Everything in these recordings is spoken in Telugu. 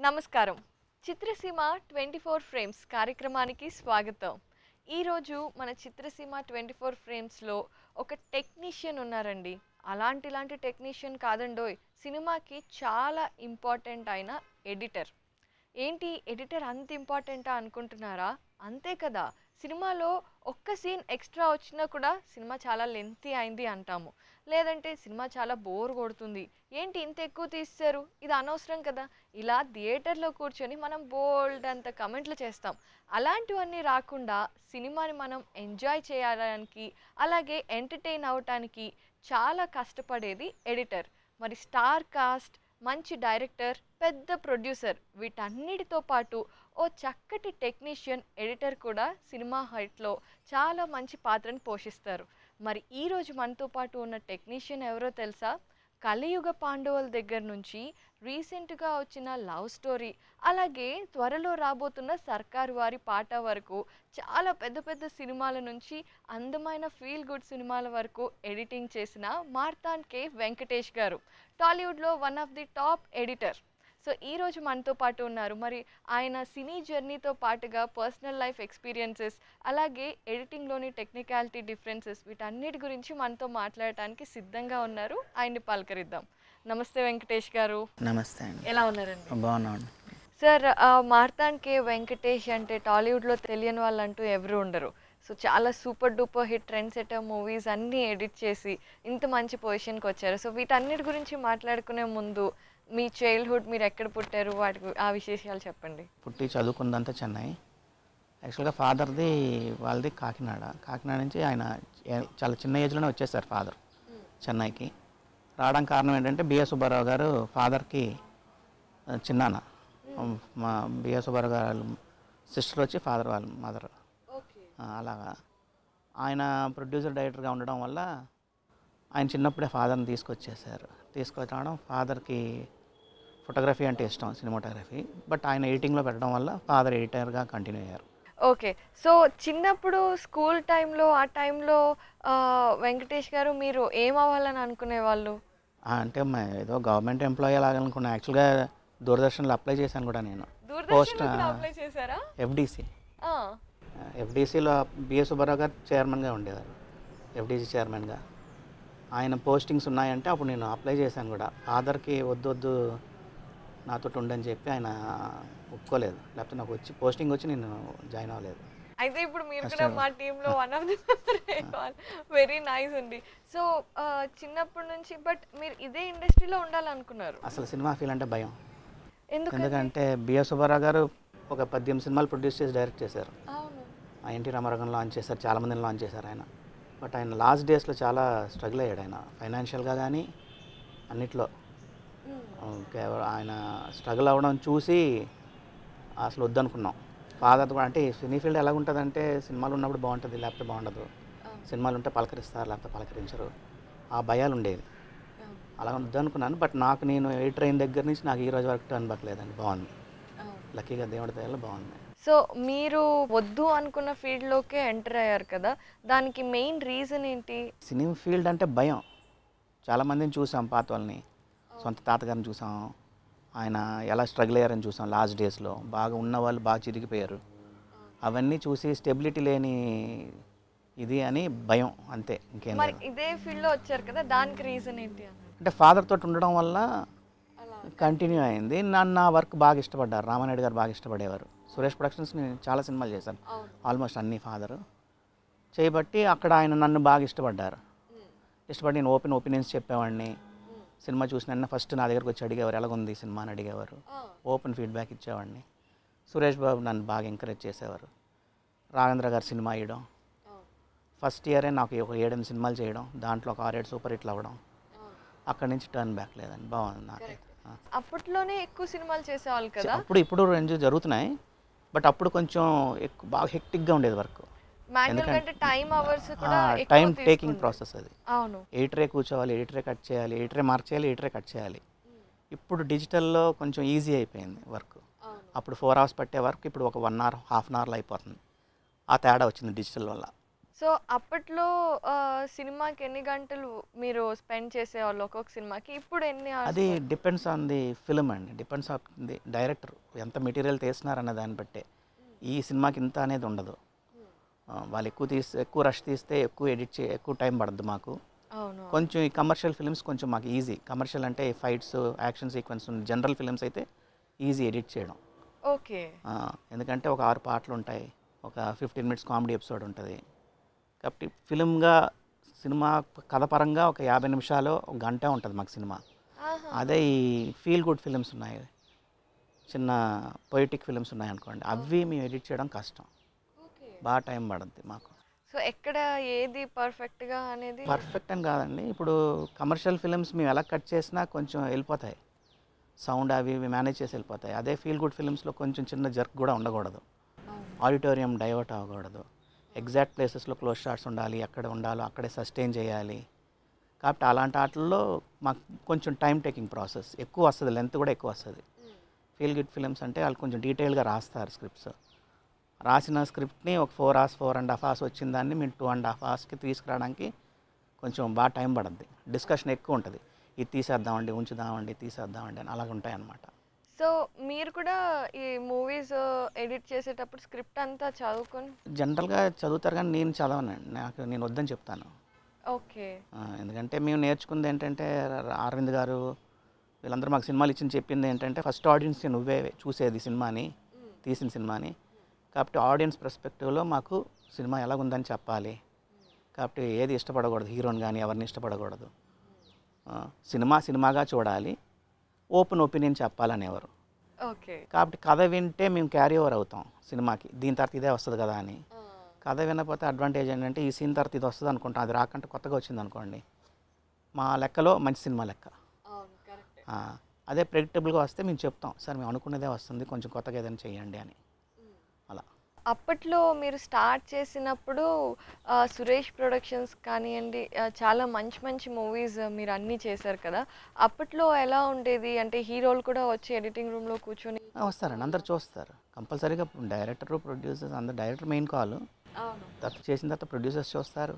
నమస్కారం చిత్రసీమ ట్వంటీ ఫోర్ ఫ్రేమ్స్ కార్యక్రమానికి స్వాగతం ఈరోజు మన చిత్రసీమ ట్వంటీ ఫోర్ ఫ్రేమ్స్లో ఒక టెక్నీషియన్ ఉన్నారండి అలాంటి ఇలాంటి టెక్నీషియన్ కాదండోయ్ సినిమాకి చాలా ఇంపార్టెంట్ అయిన ఎడిటర్ ఏంటి ఎడిటర్ అంత ఇంపార్టెంటా అనుకుంటున్నారా అంతే కదా సినిమాలో ఒక్క సీన్ ఎక్స్ట్రా వచ్చినా కూడా సినిమా చాలా లెంతీ అయింది అంటాము లేదంటే సినిమా చాలా బోర్ కొడుతుంది ఏంటి ఇంత ఎక్కువ తీస్తారు ఇది అనవసరం కదా ఇలా థియేటర్లో కూర్చొని మనం బోల్డ్ అంత కమెంట్లు చేస్తాం అలాంటివన్నీ రాకుండా సినిమాని మనం ఎంజాయ్ చేయడానికి అలాగే ఎంటర్టైన్ అవటానికి చాలా కష్టపడేది ఎడిటర్ మరి స్టార్ కాస్ట్ మంచి డైరెక్టర్ పెద్ద ప్రొడ్యూసర్ వీటన్నిటితో పాటు ఓ చక్కటి టెక్నీషియన్ ఎడిటర్ కూడా సినిమా హైట్లో చాలా మంచి పాత్రను పోషిస్తారు మరి ఈరోజు మనతో పాటు ఉన్న టెక్నీషియన్ ఎవరో తెలుసా కలియుగ పాండవుల దగ్గర నుంచి రీసెంట్గా వచ్చిన లవ్ స్టోరీ అలాగే త్వరలో రాబోతున్న సర్కారు వారి పాట వరకు చాలా పెద్ద పెద్ద సినిమాల నుంచి అందమైన ఫీల్ గుడ్ సినిమాల వరకు ఎడిటింగ్ చేసిన మార్తాన్ కే వెంకటేష్ గారు టాలీవుడ్లో one of the top editor so ఈ రోజు మనతో పాటు ఉన్నారు మరి ఆయన సినీ జర్నీతో పాటుగా పర్సనల్ లైఫ్ ఎక్స్పీరియన్సెస్ అలాగే ఎడిటింగ్లోని టెక్నికాలిటీ డిఫరెన్సెస్ వీటన్నిటి గురించి మనతో మాట్లాడటానికి సిద్ధంగా ఉన్నారు ఆయన్ని పలకరిద్దాం నమస్తే వెంకటేష్ గారు నమస్తే అండి ఎలా ఉన్నారండి బాగున్నాను సార్ ఆ, మార్తాన్ కే వెంకటేష్ అంటే టాలీవుడ్లో తెలియని వాళ్ళంటూ ఎవరు ఉండరు సో చాలా super duper hit trend setter movies అన్నీ ఎడిట్ చేసి ఇంత మంచి పొజిషన్కి వచ్చారు సో వీటన్నిటి గురించి మాట్లాడుకునే ముందు మీ చైల్డ్హుడ్ మీరు ఎక్కడ పుట్టారు వాటి గు- ఆ విశేషాలు చెప్పండి పుట్టి చదువుకుందంతా చెన్నై యాక్చువల్గా ఫాదర్ది వాళ్ళది కాకినాడ కాకినాడ నుంచి ఆయన ఏ- చాలా చిన్న ఏజ్లోనే వచ్చేసారు ఫాదర్ చెన్నైకి రావడానికి కారణం ఏంటంటే బిఎస్ సుబ్బారావు గారు ఫాదర్కి ఆ, చిన్నాన్న మా బిఎస్ సుబ్బారావు గారు సిస్టర్ వచ్చి ఫాదర్ వాళ్ళ మదర్ అలాగా ఆయన ప్రొడ్యూసర్ డైరెక్టర్గా ఉండడం వల్ల ఆయన చిన్నప్పుడే ఫాదర్ని తీసుకొచ్చేసారు తీసుకొచ్చడం ఫాదర్కి ఫోటోగ్రఫీ అంటే ఇష్టం సినిమాటోగ్రఫీ బట్ ఆయన ఎడిటింగ్లో పెట్టడం వల్ల ఫాదర్ ఎడిటర్గా కంటిన్యూ అయ్యారు ఓకే సో చిన్నప్పుడు స్కూల్ టైంలో ఆ టైంలో వెంకటేష్ గారు మీరు ఏం అవ్వాలని అనుకునేవాళ్ళు ఆ, అంటే మ- ఏదో గవర్నమెంట్ ఎంప్లాయీ లాగా అనుకున్నా యాక్చువల్గా దూరదర్శన్లో అప్లై చేశాను కూడా నేను పోస్ట్ దూరదర్శన్ అప్లై చేశారా ఎఫ్డిసి ఆ, ఎఫ్డిసిలో బిఎస్ సుబ్బారావు గారు చైర్మన్గా ఉండేవారు ఎఫ్డిసి చైర్మన్గా ఆయన పోస్టింగ్స్ ఉన్నాయంటే అప్పుడు నేను అప్లై చేశాను కూడా ఫాదర్కి వద్దు వద్దు నాతో ఉండని చెప్పి ఆయన ఒప్పుకోలేదు లేకపోతే నాకు వచ్చి పోస్టింగ్ వచ్చి నేను జాయిన్ అవ్వలేదు అయితే ఇప్పుడు మీరు కూడా మా టీంలో one of the member very nice అండి సో చిన్నప్పటి నుంచి బట్ మీరు ఇదే ఇండస్ట్రీలో ఉండాలనుకున్నారు అసలు సినిమా ఫీల్ అంటే భయం ఎందుకు ఎందుకంటే బిఎస్ సుబ్బారావు గారు ఒక పద్దెనిమిది సినిమాలు ప్రొడ్యూస్ చేసి డైరెక్ట్ చేశారు అవును ఆ ఎన్టీ రామారావు లాంచ్ చేశారు చాలా మందిని లాంచ్ చేశారు ఆయన బట్ ఆయన లాస్ట్ డేస్లో చాలా స్ట్రగుల్ అయ్యాడు ఆయన ఫైనాన్షియల్గా కానీ అన్నిట్లో ఓకే, ఆయన స్ట్రగుల్ అవ్వడం చూసి అసలు వద్దనుకున్నాం ఫాదర్ కూడా అంటే సినీ ఫీల్డ్ ఎలా ఉంటుందంటే సినిమాలు ఉన్నప్పుడు బాగుంటుంది లేకపోతే బాగుండదు సినిమాలు ఉంటే పలకరిస్తారు లేకపోతే పలకరించరు ఆ భయాలు ఉండేది అలా వద్దనుకున్నాను బట్ నాకు నేను ఏ ట్రైన్ దగ్గర నుంచి నాకు ఈ రోజు వరకు టర్న్ బక్కలేదండి బాగుంది లక్కీగా దేవుడి దయలో బాగుంది సో మీరు వద్దు అనుకున్న ఫీల్డ్లోకే ఎంటర్ అయ్యారు కదా దానికి మెయిన్ రీజన్ ఏంటి సినీ ఫీల్డ్ అంటే భయం చాలామందిని చూసాం పాత వాళ్ళని సొంత తాతగారిని చూసాం ఆయన ఎలా స్ట్రగుల్ అయ్యారని చూసాం లాస్ట్ డేస్లో బాగా ఉన్న వాళ్ళు బాగా చిరిగిపోయారు అవన్నీ చూసి స్టెబిలిటీ లేని ఇది అని భయం అంతే ఇంకేం మరి లేదు ఇదే ఫీల్డ్లో వచ్చారు కదా దానికి రీజన్ ఏంటి అన్నారు అంటే ఫాదర్ తోటి ఉండడం వల్ల అలా కంటిన్యూ అయింది నన్ను నా వర్క్ బాగా ఇష్టపడ్డారు రామానాయుడు గారు బాగా ఇష్టపడేవారు సురేష్ ప్రొడక్షన్స్ నేను చాలా సినిమాలు చేశాను అవును ఆల్మోస్ట్ అన్ని ఫాదరు చేయబట్టి అక్కడ ఆయన నన్ను బాగా ఇష్టపడ్డారు ఇష్టపడి నేను ఓపెన్ ఒపీనియన్స్ చెప్పేవాడిని సినిమా చూసిన వెంటనే ఫస్ట్ నా దగ్గరకు వచ్చి అడిగేవారు ఎలాగుంది సినిమా అని అడిగేవారు ఓపెన్ ఫీడ్బ్యాక్ ఇచ్చేవాడిని సురేష్ బాబు నన్ను బాగా ఎంకరేజ్ చేసేవారు రాఘేంద్ర గారు సినిమా వేయడం ఫస్ట్ ఇయరే నాకు ఒక ఏడెనిమిది సినిమాలు చేయడం దాంట్లో ఒక ఆరేడు సూపర్ హిట్లు అవ్వడం అక్కడి నుంచి టర్న్ బ్యాక్ లేదండి బాగుంది నాకైతే ఆ. అప్పట్లోనే ఎక్కువ సినిమాలు చేసేవాళ్ళు కదా అప్పుడు ఇప్పుడు రెండు జరుగుతున్నాయి బట్ అప్పుడు కొంచెం ఎక్కువ బాగా హెక్టిక్గా ఉండేది వర్క్ మాన్యువల్ కంటే టైం అవర్స్ కూడా ఎక్కువ టైం టేకింగ్ తీసుకుంది. ప్రాసెస్ అది అవును ఎయిటరే కూర్చోవాలి ఎయిటరే కట్ చేయాలి ఎయిటరే మార్క్ చేయాలి ఎయిటరే కట్ చేయాలి ఇప్పుడు డిజిటల్లో కొంచెం ఈజీ అయిపోయింది వర్క్ అవును అప్పుడు ఫోర్ అవర్స్ పట్టే వర్క్ ఇప్పుడు ఒక వన్ అవర్ హాఫ్ అన్ అవర్లో అయిపోతుంది ఆ తేడా వచ్చింది డిజిటల్ వల్ల సో అప్పట్లో ఆ, సినిమాకి ఎన్ని గంటలు మీరు స్పెండ్ చేసేవాళ్ళు ఒక్కొక్క సినిమాకి ఇప్పుడు ఎన్ని hours అది పడుతుంది? డిపెండ్స్ ఆన్ ది ఫిల్మ్ అండి డిపెండ్స్ ఆన్ ది డైరెక్టర్ ఎంత మెటీరియల్ తీస్తున్నారన్న దాన్ని బట్టే ఈ సినిమాకి ఇంత అనేది ఉండదు ఆ, వాళ్ళు ఎక్కువ తీస్తే ఎక్కువ రష్ తీస్తే ఎక్కువ ఎడిట్ చే ఎక్కువ టైం పడుద్ది మాకు అవును కొంచెం ఈ కమర్షియల్ ఫిల్మ్స్ కొంచెం మాకు ఈజీ కమర్షియల్ అంటే fights action sequence general films అయితే ఈజీ ఎడిట్ చేయడం ఓకే ఆ, ఎందుకంటే ఒక ఆరు పాటలు ఉంటాయి ఒక ఫిఫ్టీన్ మినిట్స్ కామెడీ ఎపిసోడ్ ఉంటుంది కాబట్టి ఫిల్మ్గా సినిమా కథ పరంగా ఒక యాభై నిమిషాలు ఒక గంట ఉంటుంది మాకు సినిమా ఆహా. అదే ఈ ఫీల్ గుడ్ ఫిల్మ్స్ ఉన్నాయి చిన్న పొయిటిక్ ఫిల్మ్స్ ఉన్నాయి అనుకోండి అవి మేము ఎడిట్ చేయడం కష్టం ఓకే బాగా టైం పడుద్ది మాకు సో ఎక్కడ ఏది పర్ఫెక్ట్ గా అనేది పర్ఫెక్ట్ అని కాదండి ఇప్పుడు కమర్షియల్ ఫిల్మ్స్ మేము ఎలా కట్ చేసినా కొంచెం వెళ్ళిపోతాయి సౌండ్ అవి ఇవి మేనేజ్ చేసి వెళ్ళిపోతాయి అదే ఫీల్ గుడ్ ఫిల్మ్స్లో కొంచెం చిన్న జర్క్ కూడా ఉండకూడదు ఆడిటోరియం డైవర్ట్ అవ్వకూడదు ఎగ్జాక్ట్ ప్లేసెస్లో క్లోజ్ షాట్స్ ఉండాలి ఎక్కడ ఉండాలో అక్కడే సస్టైన్ చేయాలి కాబట్టి అలాంటి ఆటల్లో మాకు కొంచెం టైం టేకింగ్ ప్రాసెస్ ఎక్కువ వస్తుంది లెంత్ కూడా ఎక్కువ వస్తుంది ఫీల్ గుడ్ ఫిల్మ్స్ అంటే వాళ్ళు కొంచెం డీటెయిల్గా రాస్తారు స్క్రిప్ట్స్ రాసిన స్క్రిప్ట్ని ఒక four hours four and half hours వచ్చిన దాన్ని మేము టూ అండ్ హాఫ్ అవర్స్కి తీసుకురావడానికి కొంచెం బాగా టైం పడుద్ది డిస్కషన్ ఎక్కువ ఉంటుంది ఇది తీసేద్దామండి ఉంచుదామండి తీసేద్దామండి అని అలాగ ఉంటాయి అన్నమాట సో మీరు కూడా ఈ మూవీస్ ఎడిట్ చేసేటప్పుడు స్క్రిప్ట్ అంతా చదువుకొని జనరల్గా చదువుతారు కానీ నేను చదవనండి నాకు నేను వద్దని చెప్తాను ఓకే ఆ, ఎందుకంటే మేము నేర్చుకుంది ఏంటంటే ర- అరవింద్ గారు వీళ్ళందరూ మాకు సినిమాలు ఇచ్చి చెప్పింది ఏంటంటే ఫస్ట్ ఆడియన్స్ నువ్వే చూసేది సినిమాని తీసిన సినిమాని కాబట్టి ఆడియన్స్ పర్స్పెక్టివ్లో మాకు సినిమా ఎలాగుందని చెప్పాలి కాబట్టి ఏది ఇష్టపడకూడదు హీరోని కానీ ఎవరిని ఇష్టపడకూడదు ఆ, సినిమా సినిమాగా చూడాలి ఓపెన్ ఒపీనియన్ చెప్పాలనేవారు ఓకే కాబట్టి కథ వింటే మేము క్యారీ ఓవర్ అవుతాం సినిమాకి దీని తర్వాత ఇదే వస్తుంది కదా అని కథ వినకపోతే అడ్వాంటేజ్ ఏంటంటే ఈ సీన్ తర్వాత ఇది వస్తుంది అనుకుంటాం అది రాకంటే కొత్తగా వచ్చింది అనుకోండి మా లెక్కలో మంచి సినిమా లెక్క అవును కరెక్ట్ ఆ, అదే ప్రెడిక్టబుల్గా వస్తే మేము చెప్తాం సార్ మేము అనుకున్నదే వస్తుంది కొంచెం కొత్తగా ఏదైనా చేయండి అని అలా అప్పట్లో మీరు స్టార్ట్ చేసినప్పుడు ఆ, సురేష్ ప్రొడక్షన్స్ కానివ్వండి ఆ, చాలా మంచి మంచి మూవీస్ మీరు అన్నీ చేశారు కదా అప్పట్లో ఎలా ఉండేది అంటే హీరోలు కూడా వచ్చి ఎడిటింగ్ రూమ్లో కూర్చొని ఆ, వస్తారండి అందరు చూస్తారు కంపల్సరీగా డైరెక్టర్ ప్రొడ్యూసర్స్ అందరు డైరెక్టర్ మెయిన్ కాల్ అవును తర్వాత చేసిన తర్వాత ప్రొడ్యూసర్స్ చూస్తారు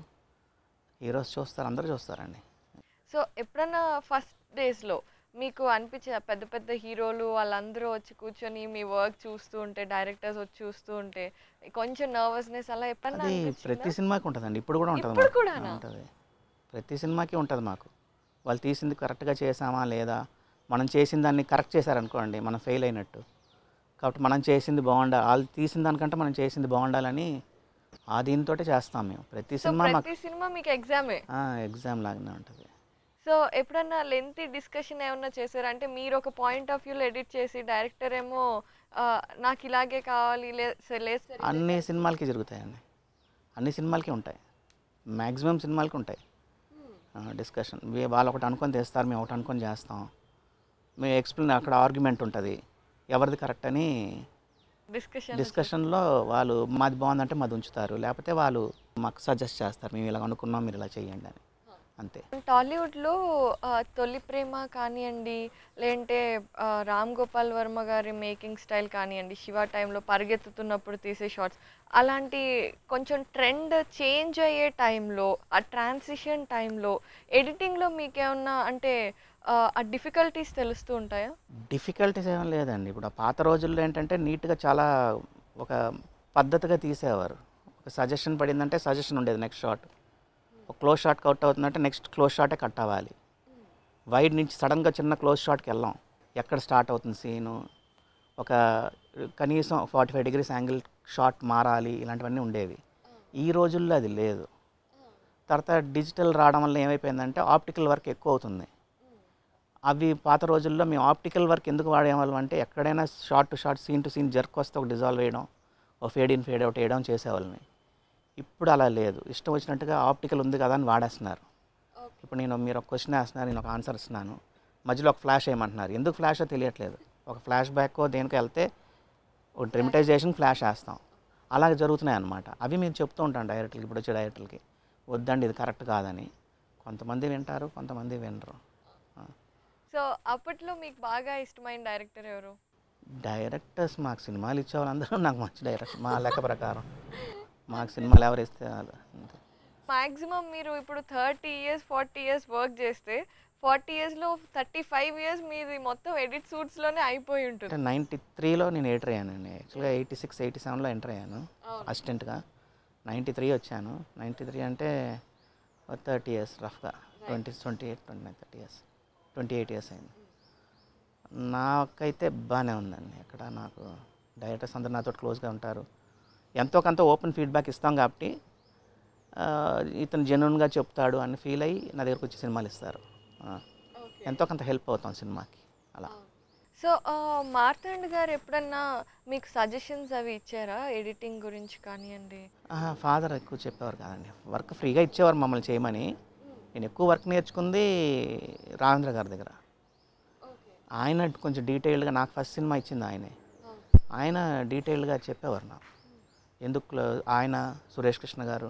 హీరోస్ చూస్తారు అందరూ చూస్తారండి సో ఎప్పుడన్నా ఫస్ట్ డేస్లో మీకు అనిపించే పెద్ద పెద్ద హీరోలు వాళ్ళందరూ వచ్చి కూర్చొని మీ వర్క్ చూస్తూ ఉంటే డైరెక్టర్స్ వచ్చి చూస్తూ ఉంటే కొంచెం నర్వస్నెస్ అలా ఎప్పుడన్నా అది అనిపించిందా? ప్రతి సినిమాకి ఉంటుందండి ఇప్పుడు కూడా ఉంటుంది ఇప్పుడు మాకు. కూడానా? ఉంటుంది ప్రతి సినిమాకి ఉంటుంది మాకు వాళ్ళు తీసింది కరెక్ట్గా చేసామా లేదా మనం చేసిన దాన్ని కరెక్ట్ చేశారనుకోండి మనం ఫెయిల్ అయినట్టు కాబట్టి మనం చేసింది బాగుండాలి వాళ్ళు తీసిన దానికంటే మనం చేసింది బాగుండాలని ఆ దీంతో చేస్తాం మేము ప్రతి సో సినిమా మాకు ప్రతి సినిమా మీకు ఎగ్జామే ఎగ్జామ్ లాగానే ఉంటుంది సో ఎప్పుడన్నా లెంతీ డిస్కషన్ ఏమన్నా చేశారా అంటే మీరు ఒక పాయింట్ ఆఫ్ వ్యూలో ఎడిట్ చేసి డైరెక్టర్ ఏమో ఆ, నాకు ఇలాగే కావాలి లే- సరే, లేదు సార్ ఇదే అన్ని సినిమాలకి జరుగుతాయండి అన్ని సినిమాలకి ఉంటాయి మ్యాక్సిమం సినిమాలకి ఉంటాయి డిస్కషన్ వాళ్ళు ఒకటి అనుకొని తెస్తారు మేము ఒకటి అనుకొని చేస్తాం మేము ఎక్స్ప్లెయిన్ అక్కడ ఆర్గ్యుమెంట్ ఉంటుంది ఎవరిది కరెక్ట్ అని డిస్కషన్ డిస్కషన్లో వాళ్ళు మాది బాగుందంటే మాది ఉంచుతారు లేకపోతే వాళ్ళు మాకు సజెస్ట్ చేస్తారు మేము ఇలా అనుకున్నాం మీరు ఇలా చేయండి అని అంతే టాలీవుడ్లో ఆ, తొలి ప్రేమ కానివ్వండి లేదంటే ఆ, రామ్ గోపాల్ వర్మ గారి మేకింగ్ స్టైల్ కానివ్వండి శివ టైంలో పరిగెత్తుతున్నప్పుడు తీసే షార్ట్స్ అలాంటి కొంచెం ట్రెండ్ చేంజ్ అయ్యే టైంలో ఆ ట్రాన్సిషన్ టైంలో ఎడిటింగ్లో మీకేమన్నా అంటే ఆ, ఆ డిఫికల్టీస్ తెలుస్తూ ఉంటాయా డిఫికల్టీస్ ఏం లేదండి ఇప్పుడు ఆ పాత రోజుల్లో ఏంటంటే నీట్గా చాలా ఒక పద్ధతిగా తీసేవారు ఒక సజెషన్ పడిందంటే సజెషన్ ఉండేది నెక్స్ట్ షాట్ ఒక క్లోజ్ షాట్ కట్ అవుతుందంటే నెక్స్ట్ క్లోజ్ షాటే కట్ అవ్వాలి వైడ్ నుంచి సడన్గా చిన్న క్లోజ్ షాట్కి వెళ్ళాం ఎక్కడ స్టార్ట్ అవుతుంది సీను ఒక కనీసం forty five degrees angle shot మారాలి ఇలాంటివన్నీ ఉండేవి ఈ రోజుల్లో అది లేదు తర్వాత డిజిటల్ రావడం వల్ల ఏమైపోయిందంటే ఆప్టికల్ వర్క్ ఎక్కువ అవుతుంది అవి పాత రోజుల్లో మేము ఆప్టికల్ వర్క్ ఎందుకు వాడేవాళ్ళం అంటే ఎక్కడైనా shot to shot scene to scene jerk వస్తే ఒక డిజాల్వ్ వేయడం ఒక ఫేడ్ ఇన్ ఫేడ్ అవుట్ వేయడం చేసేవాళ్ళని ఇప్పుడు అలా లేదు ఇష్టం వచ్చినట్టుగా ఆప్టికల్ ఉంది కదా అని వాడేస్తున్నారు ఇప్పుడు నేను మీరు ఒక క్వశ్చన్ వేస్తున్నారు నేను ఒక ఆన్సర్ ఇస్తున్నాను మధ్యలో ఒక ఫ్లాష్ వేయమంటున్నారు ఎందుకు ఫ్లాషో తెలియట్లేదు ఒక ఫ్లాష్ బ్యాక్ దేనికి వెళ్తే ఒక డ్రమటైజేషన్ ఫ్లాష్ వేస్తాం అలాగే జరుగుతున్నాయి అన్నమాట అవి మేము చెప్తూ ఉంటాం డైరెక్టర్కి ఇప్పుడు వచ్చే డైరెక్టర్కి వద్దండి ఇది కరెక్ట్ కాదని కొంతమంది వింటారు కొంతమంది వినరు సో అప్పట్లో మీకు బాగా ఇష్టమైన డైరెక్టర్ ఎవరు డైరెక్టర్స్ మాకు సినిమాలు ఇచ్చే వాళ్ళందరూ నాకు మంచి డైరెక్టర్ మా లెక్క ప్రకారం మాకు సినిమాలు ఎవరు ఇస్తే వాళ్ళు అంతే మాక్సిమం మీరు ఇప్పుడు thirty years forty years work చేస్తే ఫార్టీ ఇయర్స్లో థర్టీ ఫైవ్ ఇయర్స్ మీది మొత్తం ఎడిట్ సూట్స్లోనే అయిపోయి అంటే ఉంటుంది నైంటీ త్రీలో నేను ఎంటర్ అయ్యానండి యాక్చువల్గా ఎయిటీ సిక్స్ ఎయిటీ సెవెన్లో ఎంటర్ అయ్యాను అసిస్టెంట్గా నైంటీ త్రీ వచ్చాను నైంటీ త్రీ అంటే థర్టీ ఇయర్స్ రఫ్గా twenty twenty eight twenty nine thirty years twenty eight years అయింది నాకైతే బాగానే ఉందండి అక్కడ నాకు డైరెక్టర్స్ అందరు నాతో క్లోజ్గా ఉంటారు ఎంతో కొంత ఓపెన్ ఫీడ్బ్యాక్ ఇస్తాం కాబట్టి ఆ, ఇతను జెన్యున్గా చెప్తాడు అని ఫీల్ అయ్యి నా దగ్గరకు వచ్చి సినిమాలు ఇస్తారు ఆ, ఎంతో కొంత హెల్ప్ అవుతాం సినిమాకి అలా సో మార్తాండ్ గారు ఎప్పుడన్నా మీకు సజెషన్స్ అవి ఇచ్చారా ఎడిటింగ్ గురించి కానివ్వండి ఫాదర్ ఎక్కువ చెప్పేవారు కాదండి వర్క్ ఫ్రీగా ఇచ్చేవారు మమ్మల్ని చేయమని నేను ఎక్కువ వర్క్ నేర్చుకుంది రాజేంద్ర గారి దగ్గర ఆయన కొంచెం డీటెయిల్డ్గా నాకు ఫస్ట్ సినిమా ఇచ్చింది ఆయనే ఆయన డీటెయిల్డ్గా చెప్పేవారు నాకు ఎందుకు లో- ఆయన సురేష్ కృష్ణ గారు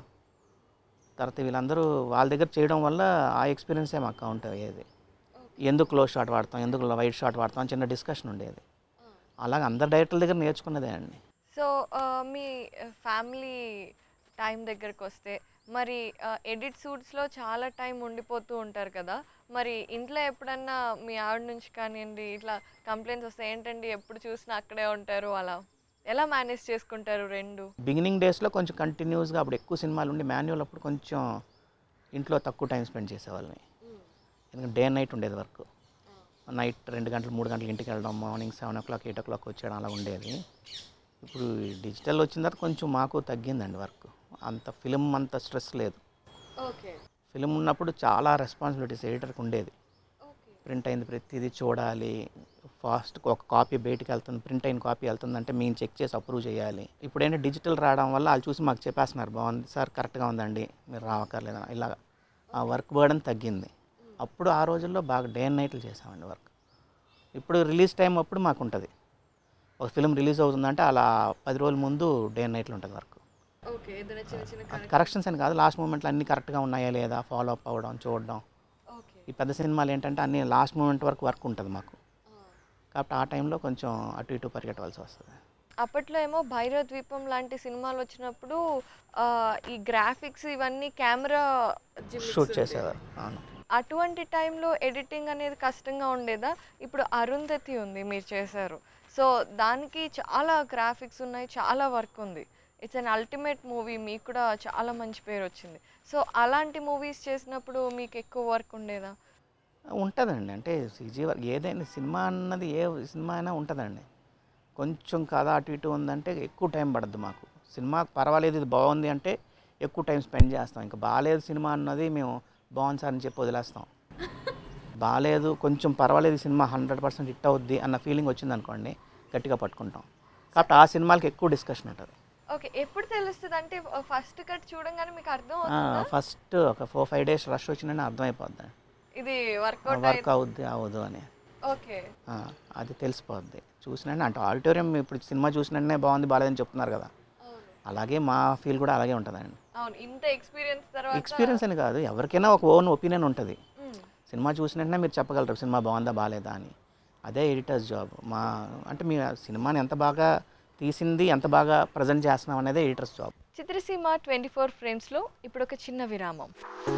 తర్వాత వీళ్ళందరూ వాళ్ళ దగ్గర చేయడం వల్ల ఆ ఎక్స్పీరియన్సే మాకు కౌంట్ అయ్యేది ఎందుకు క్లోజ్ షాట్ వాడతాం ఎందుకు వైట్ షాట్ వాడతాం అని చిన్న డిస్కషన్ ఉండేది అలాగే అందరు డైరెక్టర్ల దగ్గర నేర్చుకున్నదే అండి సో మీ ఫ్యామిలీ టైం దగ్గరకు వస్తే మరి ఎడిట్ సూట్స్లో చాలా టైం ఉండిపోతూ ఉంటారు కదా మరి ఇంట్లో ఎప్పుడన్నా మీ ఆవిడ నుంచి కానివ్వండి ఇట్లా కంప్లైంట్స్ వస్తాయి ఏంటండి ఎప్పుడు చూసినా అక్కడే ఉంటారు అలా ఎలా మేనేజ్ చేసుకుంటారు రెండు బిగినింగ్ డేస్లో కొంచెం కంటిన్యూస్గా అప్పుడు ఎక్కువ సినిమాలు ఉండి మాన్యువల్ అప్పుడు కొంచెం ఇంట్లో తక్కువ టైం స్పెండ్ చేసేవాళ్ళని ఎందుకంటే డే అండ్ నైట్ ఉండేది వర్క్ నైట్ రెండు గంటలు మూడు గంటలు ఇంటికి వెళ్ళడం morning seven o'clock eight o'clock వచ్చేయడం అలా ఉండేది ఇప్పుడు డిజిటల్ వచ్చిన తర్వాత కొంచెం మాకు తగ్గిందండి వర్క్ అంత ఫిలిం అంత స్ట్రెస్ లేదు ఓకే ఫిలిం ఉన్నప్పుడు చాలా రెస్పాన్సిబిలిటీస్ ఎడిటర్కి ఉండేది ప్రింట్ అయింది ప్రతిదీ చూడాలి ఫాస్ట్ ఒక కాపీ బయటికి వెళ్తుంది ప్రింట్ అయిన కాపీ వెళ్తుందంటే మేము చెక్ చేసి అప్రూవ్ చేయాలి ఇప్పుడు ఏంటంటే డిజిటల్ రావడం వల్ల వాళ్ళు చూసి మాకు చెప్పేస్తున్నారు బాగుంది సార్ కరెక్ట్గా ఉందండి మీరు రావక్కర్లేదు ఇలా ఆ వర్క్ బర్డన్ తగ్గింది అప్పుడు ఆ రోజుల్లో బాగా డే అండ్ నైట్లు చేసామండి వర్క్ ఇప్పుడు రిలీజ్ టైం అప్పుడు మాకు ఉంటుంది ఒక ఫిలిం రిలీజ్ అవుతుందంటే అలా పది రోజుల ముందు డే అండ్ నైట్లు ఉంటుంది వర్క్ ఓకే ఏదైనా చిన్న చిన్న కరెక్షన్స్ అని కాదు లాస్ట్ మూమెంట్లో అన్నీ కరెక్ట్గా ఉన్నాయా లేదా ఫాలో అప్ అవ్వడం చూడడం ఓకే ఈ పెద్ద సినిమాలు ఏంటంటే అన్ని లాస్ట్ మూమెంట్ వరకు వర్క్ ఉంటుంది మాకు కాబట్టి ఆ టైంలో కొంచెం అటు ఇటు పరిగెట్టవలసి వస్తుంది అప్పట్లో ఏమో భైరవ ద్వీపం లాంటి సినిమాలు వచ్చినప్పుడు ఆ, ఈ గ్రాఫిక్స్ ఇవన్నీ కెమెరా షూట్ చేసేవారు అవును అటువంటి టైంలో ఎడిటింగ్ అనేది కష్టంగా ఉండేదా ఇప్పుడు అరుంధతి ఉంది మీరు చేశారు సో దానికి చాలా గ్రాఫిక్స్ ఉన్నాయి చాలా వర్క్ ఉంది ఇట్స్ అన్ అల్టిమేట్ మూవీ మీకు కూడా చాలా మంచి పేరు వచ్చింది సో అలాంటి మూవీస్ చేసినప్పుడు మీకు ఎక్కువ వర్క్ ఉండేదా ఉంటుందండి అంటే సీజీ వర్క్ ఏదైనా సినిమా అన్నది ఏ సినిమా అయినా ఉంటుందండి కొంచెం కథ అటు ఇటు ఉందంటే ఎక్కువ టైం పడద్దు మాకు సినిమా పర్వాలేదు ఇది బాగుంది అంటే ఎక్కువ టైం స్పెండ్ చేస్తాం ఇంకా బాగాలేదు సినిమా అన్నది మేము బాగుంది సార్ అని చెప్పి వదిలేస్తాం బాగాలేదు కొంచెం పర్వాలేదు ఈ సినిమా హండ్రెడ్ పర్సెంట్ హిట్ అవుద్ది అన్న ఫీలింగ్ వచ్చింది అనుకోండి గట్టిగా పట్టుకుంటాం కాబట్టి ఆ సినిమాలకి ఎక్కువ డిస్కషన్ ఉంటుంది ఓకే ఎప్పుడు తెలుస్తుంది అంటే ఫస్ట్ కట్ చూడంగానే మీకు అర్థం అవుతుందా ఫస్ట్ ఒక ఫోర్ ఫైవ్ డేస్ రష్ వచ్చిందని అర్థమైపోద్ది ఇది వర్కౌట్ వర్క్ అవుద్ది అవ్వదు అని ఓకే ఆ, అది తెలిసిపోద్ది చూసిన అంటే ఆడిటోరియం ఇప్పుడు సినిమా చూసినట్టే బాగుంది బాగాలేదని చెప్తున్నారు కదా అలాగే మా ఫీల్ కూడా అలాగే ఉంటుందండి అవును ఇంత ఎక్స్పీరియన్స్ తర్వాత ఎక్స్పీరియన్స్ అని కాదు ఎవరికైనా ఒక ఓన్ ఒపీనియన్ ఉంటుంది మ్మ్. సినిమా చూసినట్టే మీరు చెప్పగలరు సినిమా బాగుందా బాగాలేదా అని అదే ఎడిటర్స్ జాబ్ మా అంటే మీ సినిమాని ఎంత బాగా తీసింది ఎంత బాగా ప్రజెంట్ చేస్తున్నాం అనేది editors job Chitraseema twenty four ఫ్రేమ్స్లో ఇప్పుడు ఒక చిన్న విరామం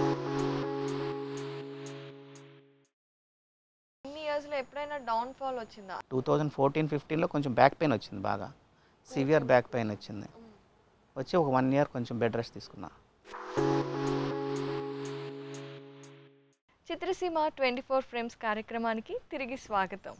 ఇన్ని ఇయర్స్లో ఎప్పుడైనా డౌన్ ఫాల్ వచ్చిందా టూ థౌజండ్ ఫోర్టీన్ ఫిఫ్టీన్లో కొంచెం బ్యాక్ పెయిన్ వచ్చింది బాగా సివియర్ బ్యాక్ పెయిన్ వచ్చింది వచ్చి ఒక వన్ ఇయర్ కొంచెం బెడ్ రెస్ట్ తీసుకున్నా చిత్రసీమ ట్వంటీ ఫోర్ ఫ్రేమ్స్ కార్యక్రమానికి తిరిగి స్వాగతం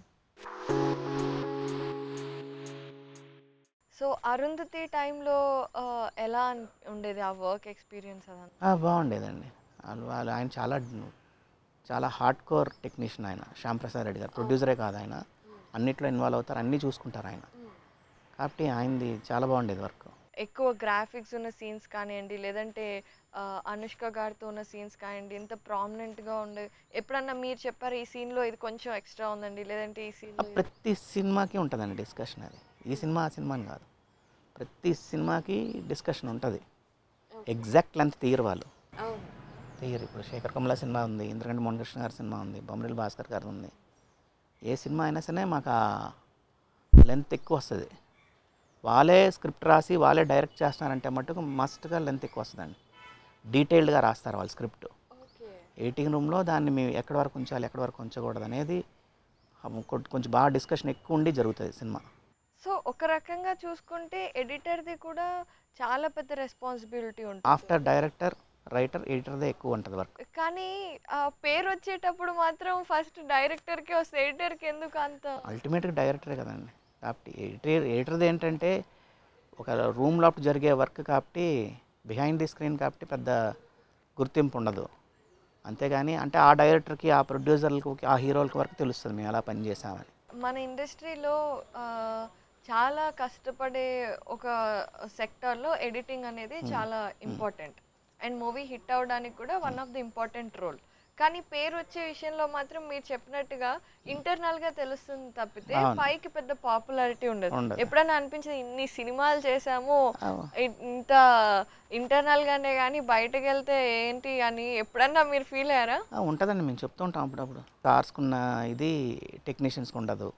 సో అరుంధతి టైంలో ఎలా అన్- ఉండేది ఆ వర్క్ ఎక్స్పీరియన్స్ అదంతా ఆ, బాగుండేదండి వాళ్ళు వాళ్ళు ఆయన చాలా చాలా హార్డ్ కోర్ టెక్నీషియన్ ఆయన శ్యామ్ ప్రసాద్ రెడ్డి గారు ప్రొడ్యూసరే కాదు ఆయన అన్నిట్లో ఇన్వాల్వ్ అవుతారు అన్నీ చూసుకుంటారు ఆయన కాబట్టి ఆయనది చాలా బాగుండేది వర్క్ ఎక్కువ గ్రాఫిక్స్ ఉన్న సీన్స్ కానివ్వండి లేదంటే ఆ, అనుష్క గారితో ఉన్న సీన్స్ కానివ్వండి ఎంత ప్రామినెంట్గా ఉండే ఎప్పుడన్నా మీరు చెప్పారు ఈ సీన్లో ఇది కొంచెం ఎక్స్ట్రా ఉందండి లేదంటే ఈ సీన్లో ప్రతి సినిమాకి ఉంటుందండి డిస్కషన్ అది ఈ సినిమా ఆ సినిమా అని కాదు ప్రతి సినిమాకి డిస్కషన్ ఉంటుంది ఎగ్జాక్ట్ లెంత్ తీయరు వాళ్ళు అవును తీయరు ఇప్పుడు శేఖర్ కమల సినిమా ఉంది ఇంద్రగంటి మోహన్ గారి సినిమా ఉంది బొమ్మరిల్ భాస్కర్ గారు ఉంది ఏ సినిమా అయినా సరే మాకు ఆ లెంత్ ఎక్కువ వస్తుంది వాళ్ళే స్క్రిప్ట్ రాసి వాళ్ళే డైరెక్ట్ చేస్తున్నారంటే మట్టుకు మస్ట్గా లెంత్ ఎక్కువ వస్తుందండి డీటెయిల్డ్గా రాస్తారు వాళ్ళ స్క్రిప్ట్ ఓకే ఎడిటింగ్ రూమ్లో దాన్ని మేము ఎక్కడి వరకు ఉంచాలి ఎక్కడి వరకు ఉంచకూడదు అనేది ఆ కొ- కొంచెం బాగా డిస్కషన్ ఎక్కువ ఉండి జరుగుతుంది సినిమా సో ఒక రకంగా చూసుకుంటే ఎడిటర్ది కూడా చాలా పెద్ద రెస్పాన్సిబిలిటీ ఉంటుంది ఆఫ్టర్ డైరెక్టర్ రైటర్ ఎడిటర్దే ఎక్కువ ఉంటుంది వర్క్ కానీ ఆ పేరు వచ్చేటప్పుడు మాత్రం ఫస్ట్ డైరెక్టర్కి వస్తే ఎడిటర్కి ఎందుకు అంత అల్టిమేట్గా డైరెక్టరే కదండి కాబట్టి ఎడిటర్ ఎడిటర్ది ఏంటంటే ఒక రూమ్ లోపల జరిగే వర్క్ కాబట్టి బిహైండ్ ది స్క్రీన్ కాబట్టి పెద్ద గుర్తింపు ఉండదు అంతేగాని అంటే ఆ డైరెక్టర్కి ఆ ప్రొడ్యూసర్లకు ఆ హీరోలకి వరకు తెలుస్తుంది మేము ఎలా పనిచేసామని మన ఇండస్ట్రీలో ఆ, చాలా కష్టపడే ఒక సెక్టార్లో ఎడిటింగ్ అనేది చాలా ఇంపార్టెంట్ అండ్ మూవీ హిట్ అవడానికి కూడా one of the important role కానీ పేరు వచ్చే విషయంలో మాత్రం మీరు చెప్పినట్టుగా ఇంటర్నల్ గా తెలుస్తుంది తప్పితే అవును. పైకి పెద్ద పాపులారిటీ ఉండదు ఉండదు. ఎప్పుడైనా అనిపించింది ఇన్ని సినిమాలు చేసాము అవు. ఇ- ఇంత ఇంటర్నల్ గానే కానీ బయటకు వెళ్తే ఏంటి అని ఎప్పుడన్నా మీరు ఫీల్ అయ్యారా ఆ, ఉంటుందండి మేము చెప్తూ ఉంటాం అప్పుడప్పుడు స్టార్స్కున్న ఇది టెక్నీషియన్స్కి ఉండదు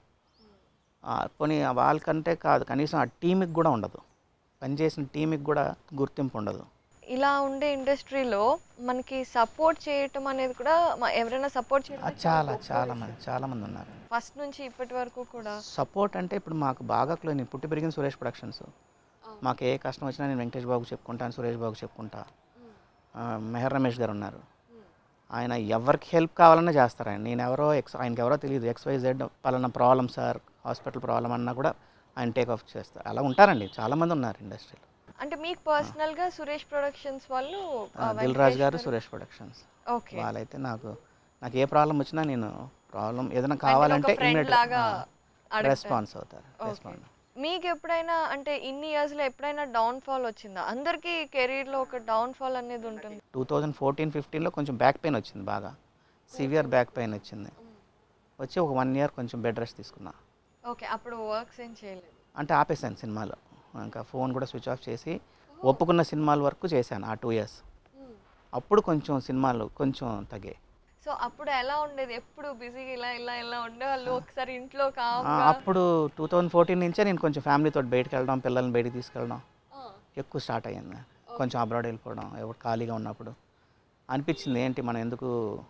ఆ, పోనీ వాళ్ళకంటే కాదు కనీసం ఆ టీంకి కూడా ఉండదు పనిచేసిన టీంకి కూడా గుర్తింపు ఉండదు ఇలా ఉండే ఇండస్ట్రీలో మనకి సపోర్ట్ చేయటం అనేది కూడా మ- ఎవరైనా సపోర్ట్ ఆ, చేయడం చాలా చాలా మంది చాలా మంది ఉన్నారు ఫస్ట్ నుంచి ఇప్పటి వరకు కూడా సపోర్ట్ అంటే ఇప్పుడు మాకు బాగా క్లో నేను పుట్టి పెరిగిన సురేష్ ప్రొడక్షన్స్ మాకు ఏ కష్టం వచ్చినా నేను వెంకటేష్ బాబు చెప్పుకుంటాను సురేష్ బాబు చెప్పుకుంటా ఆ, మెహర్ రమేష్ గారు ఉన్నారు ఆయన ఎవరికి హెల్ప్ కావాలన్నా చేస్తారు ఆయన నేను ఎవరో ఎక్స్ ఆయనకి ఎవరో తెలియదు ఎక్స్ వై జెడ్ పలానా ప్రాబ్లం సార్ హాస్పిటల్ ప్రాబ్లం అన్నా కూడా ఆయన టేక్ ఆఫ్ చేస్తారు అలా ఉంటారండి చాలామంది ఉన్నారు ఇండస్ట్రీలో అంటే మీకు పర్సనల్ గా సురేష్ ప్రొడక్షన్స్ వాళ్ళు ఆ, దిల్ రాజు గారు వెంకటేష్ సురేష్ ప్రొడక్షన్స్ ఓకే వాళ్ళైతే నాకు నాకు ఏ ప్రాబ్లం వచ్చినా నేను ప్రాబ్లం ఏదైనా కావాలంటే friend లాగా అడుగుతారు. రెస్పాన్స్ అవుతారు రెస్పాన్స్ మీకు ఎప్పుడైనా అంటే ఇన్ని ఇయర్స్ లో ఎప్పుడైనా డౌన్ ఫాల్ వచ్చిందా అందరికి కెరీర్ లో ఒక డౌన్ ఫాల్ అనేది ఉంటుంది టూ థౌజండ్ ఫోర్టీన్ ఫిఫ్టీన్లో కొంచెం బ్యాక్ పెయిన్ వచ్చింది బాగా సివియర్ బ్యాక్ పెయిన్ వచ్చింది వచ్చి ఒక వన్ ఇయర్ కొంచెం బెడ్ రెస్ట్ తీసుకున్నా ఓకే అప్పుడు వర్క్స్ ఏం చేయలేదు అంటే ఆపేసాను సినిమాలో ఇంకా ఫోన్ కూడా స్విచ్ ఆఫ్ చేసి ఒప్పుకున్న సినిమాల వరకు చేశాను ఆ టూ ఇయర్స్ అప్పుడు కొంచెం సినిమాలు కొంచెం తగ్గాయి సో అప్పుడు ఎలా ఉండేది ఎప్పుడు బిజీగా ఇలా ఇలా ఇలా ఉండేవాళ్ళు ఒకసారి ఇంట్లో ఆ, కామ్గా అప్పుడు టూ థౌజండ్ ఫోర్టీన్ నుంచే నేను కొంచెం ఫ్యామిలీతో బయటకు వెళ్ళడం పిల్లల్ని బయటికి తీసుకెళ్ళడం ఎక్కువ స్టార్ట్ అయ్యింది కొంచెం అబ్రాడ్ వెళ్ళిపోవడం ఎవరు ఖాళీగా ఉన్నప్పుడు అనిపించింది ఏంటి మనం ఎందుకు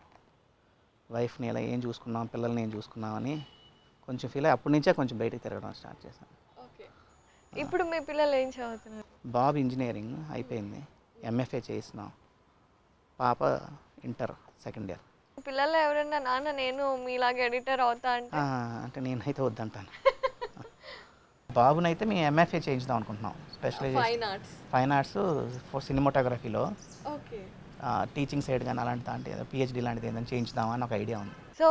వైఫ్ని ఇలా ఏం చూసుకున్నాం పిల్లల్ని ఏం చూసుకున్నాం అని కొంచెం ఫీల్ అయ్యి అప్పటి నుంచే కొంచెం బయటికి తిరగడం స్టార్ట్ చేశాను ఓకే ఇప్పుడు మీ పిల్లలు ఏం చదువుతున్నారు బాబు ఇంజనీరింగ్ అయిపోయింది ఎంఎఫ్ఏ చేసినాం పాప ఇంటర్ సెకండ్ ఇయర్ పిల్లలు ఎవరైనా నాన్న నేను మీలాగా ఎడిటర్ అవుతా అంటే అంటే నేనైతే వద్దంటాను బాబునైతే మేము ఎంఎఫ్ఏ చేయించుదాం అనుకుంటున్నాం specialization fine arts fine arts for సినిమాటోగ్రఫీలో ఓకే టీచింగ్ సైడ్ కానీ అలాంటి దాంట్లో ఏదో పిహెచ్డి లాంటిది ఏదైనా చేయించుదామని ఒక ఐడియా ఉంది సో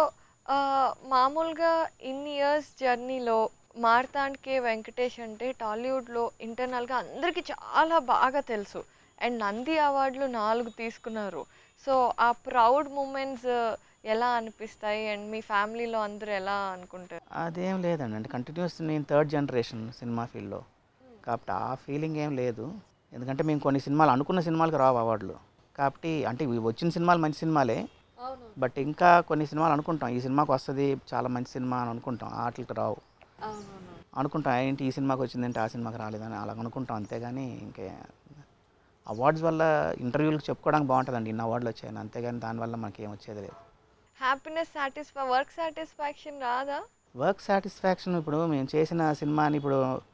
మామూలుగా ఇన్ని ఇయర్స్ జర్నీలో మార్తాండ్కే వెంకటేష్ అంటే టాలీవుడ్లో ఇంటర్నల్గా అందరికీ చాలా బాగా తెలుసు అండ్ నంది అవార్డులు నాలుగు తీసుకున్నారు సో ఆ ప్రౌడ్ మూమెంట్స్ ఎలా అనిపిస్తాయి అండ్ మీ ఫ్యామిలీలో అందరూ ఎలా అనుకుంటారు అదేం లేదండి అంటే కంటిన్యూస్ నేను థర్డ్ జనరేషన్ సినిమా ఫీల్డ్లో కాబట్టి ఆ ఫీలింగ్ ఏం లేదు ఎందుకంటే మేము కొన్ని సినిమాలు అనుకున్న సినిమాలకు రావు అవార్డులు కాబట్టి అంటే ఇవి వచ్చిన సినిమాలు మంచి సినిమాలే అవును బట్ ఇంకా కొన్ని సినిమాలు అనుకుంటాం ఈ సినిమాకి వస్తుంది చాలా మంచి సినిమా అని అనుకుంటాం వాటికి రావు అవునవును అనుకుంటాం ఏంటి ఈ సినిమాకి వచ్చిందంటే ఆ సినిమాకి రాలేదని అలా అనుకుంటాం అంతేగాని ఇంకే అవార్డ్స్ వల్ల ఇంటర్వ్యూలకు చెప్పుకోవడానికి బాగుంటుందండి ఇన్ని అవార్డులు వచ్చాయని అంతేగాని దానివల్ల మనకి ఏం వచ్చేది లేదు హ్యాపీనెస్ సాటిస్ఫై వర్క్ సాటిస్ఫాక్షన్ రాదా వర్క్ సాటిస్ఫాక్షన్ ఇప్పుడు మేము చేసిన సినిమాని ఇప్పుడు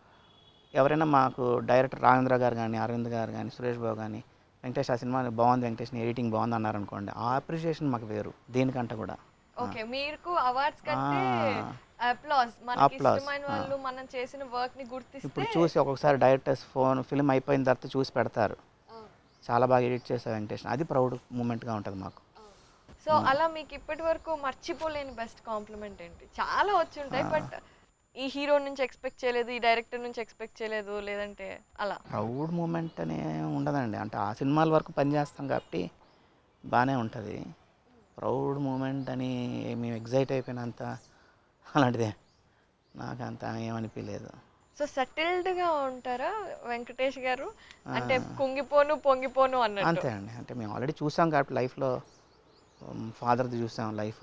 ఎవరైనా మాకు డైరెక్టర్ రాజేంద్ర గారు కానీ అరవింద్ గారు కానీ సురేష్ బాబు కానీ వెంకటేష్ ఆ సినిమా బాగుంది వెంకటేష్ నీ ఎడిటింగ్ బాగుంది అన్నారు అనుకోండి ఆ అప్రిషియేషన్ మాకు వేరు దీనికంటే కూడా ఓకే మీకు అవార్డ్స్ కంటే ఆ. అప్లాస్ మనకి Applause, ఇష్టమైన ఆ. వాళ్ళు మనం చేసిన వర్క్ ని గుర్తిస్తే ఇప్పుడు చూసి ఒక్కొక్కసారి డైరెక్టర్స్ ఫోన్ ఫిల్మ్ అయిపోయిన తర్వాత చూసి పెడతారు చాలా బాగా ఎడిట్ చేశారు వెంకటేష్ అది ప్రౌడ్ మూమెంట్గా ఉంటుంది మాకు సో అలా మీకు ఇప్పటి వరకు మర్చిపోలేని బెస్ట్ కాంప్లిమెంట్ ఏంటి చాలా వచ్చి ఉంటాయి బట్ ఈ హీరో నుంచి ఎక్స్పెక్ట్ చేయలేదు ఈ డైరెక్టర్ నుంచి ఎక్స్పెక్ట్ చేయలేదు లేదంటే అలా ప్రౌడ్ మూమెంట్ అనే ఉండదండి అంటే ఆ సినిమాల వరకు పనిచేస్తాం కాబట్టి బాగానే ఉంటుంది ప్రౌడ్ మూమెంట్ అని మేము ఎగ్జైట్ అయిపోయినంత అలాంటిదే నాకు అంత ఏమనిపించలేదు సో సెటిల్డ్ గా ఉంటారా వెంకటేష్ గారు అంటే కుంగిపోను పొంగిపోను అన్నట్టు అంతే అండి అంటే మేము ఆల్రెడీ చూసాం కాబట్టి లైఫ్లో ఫాదర్ది చూసాం లైఫ్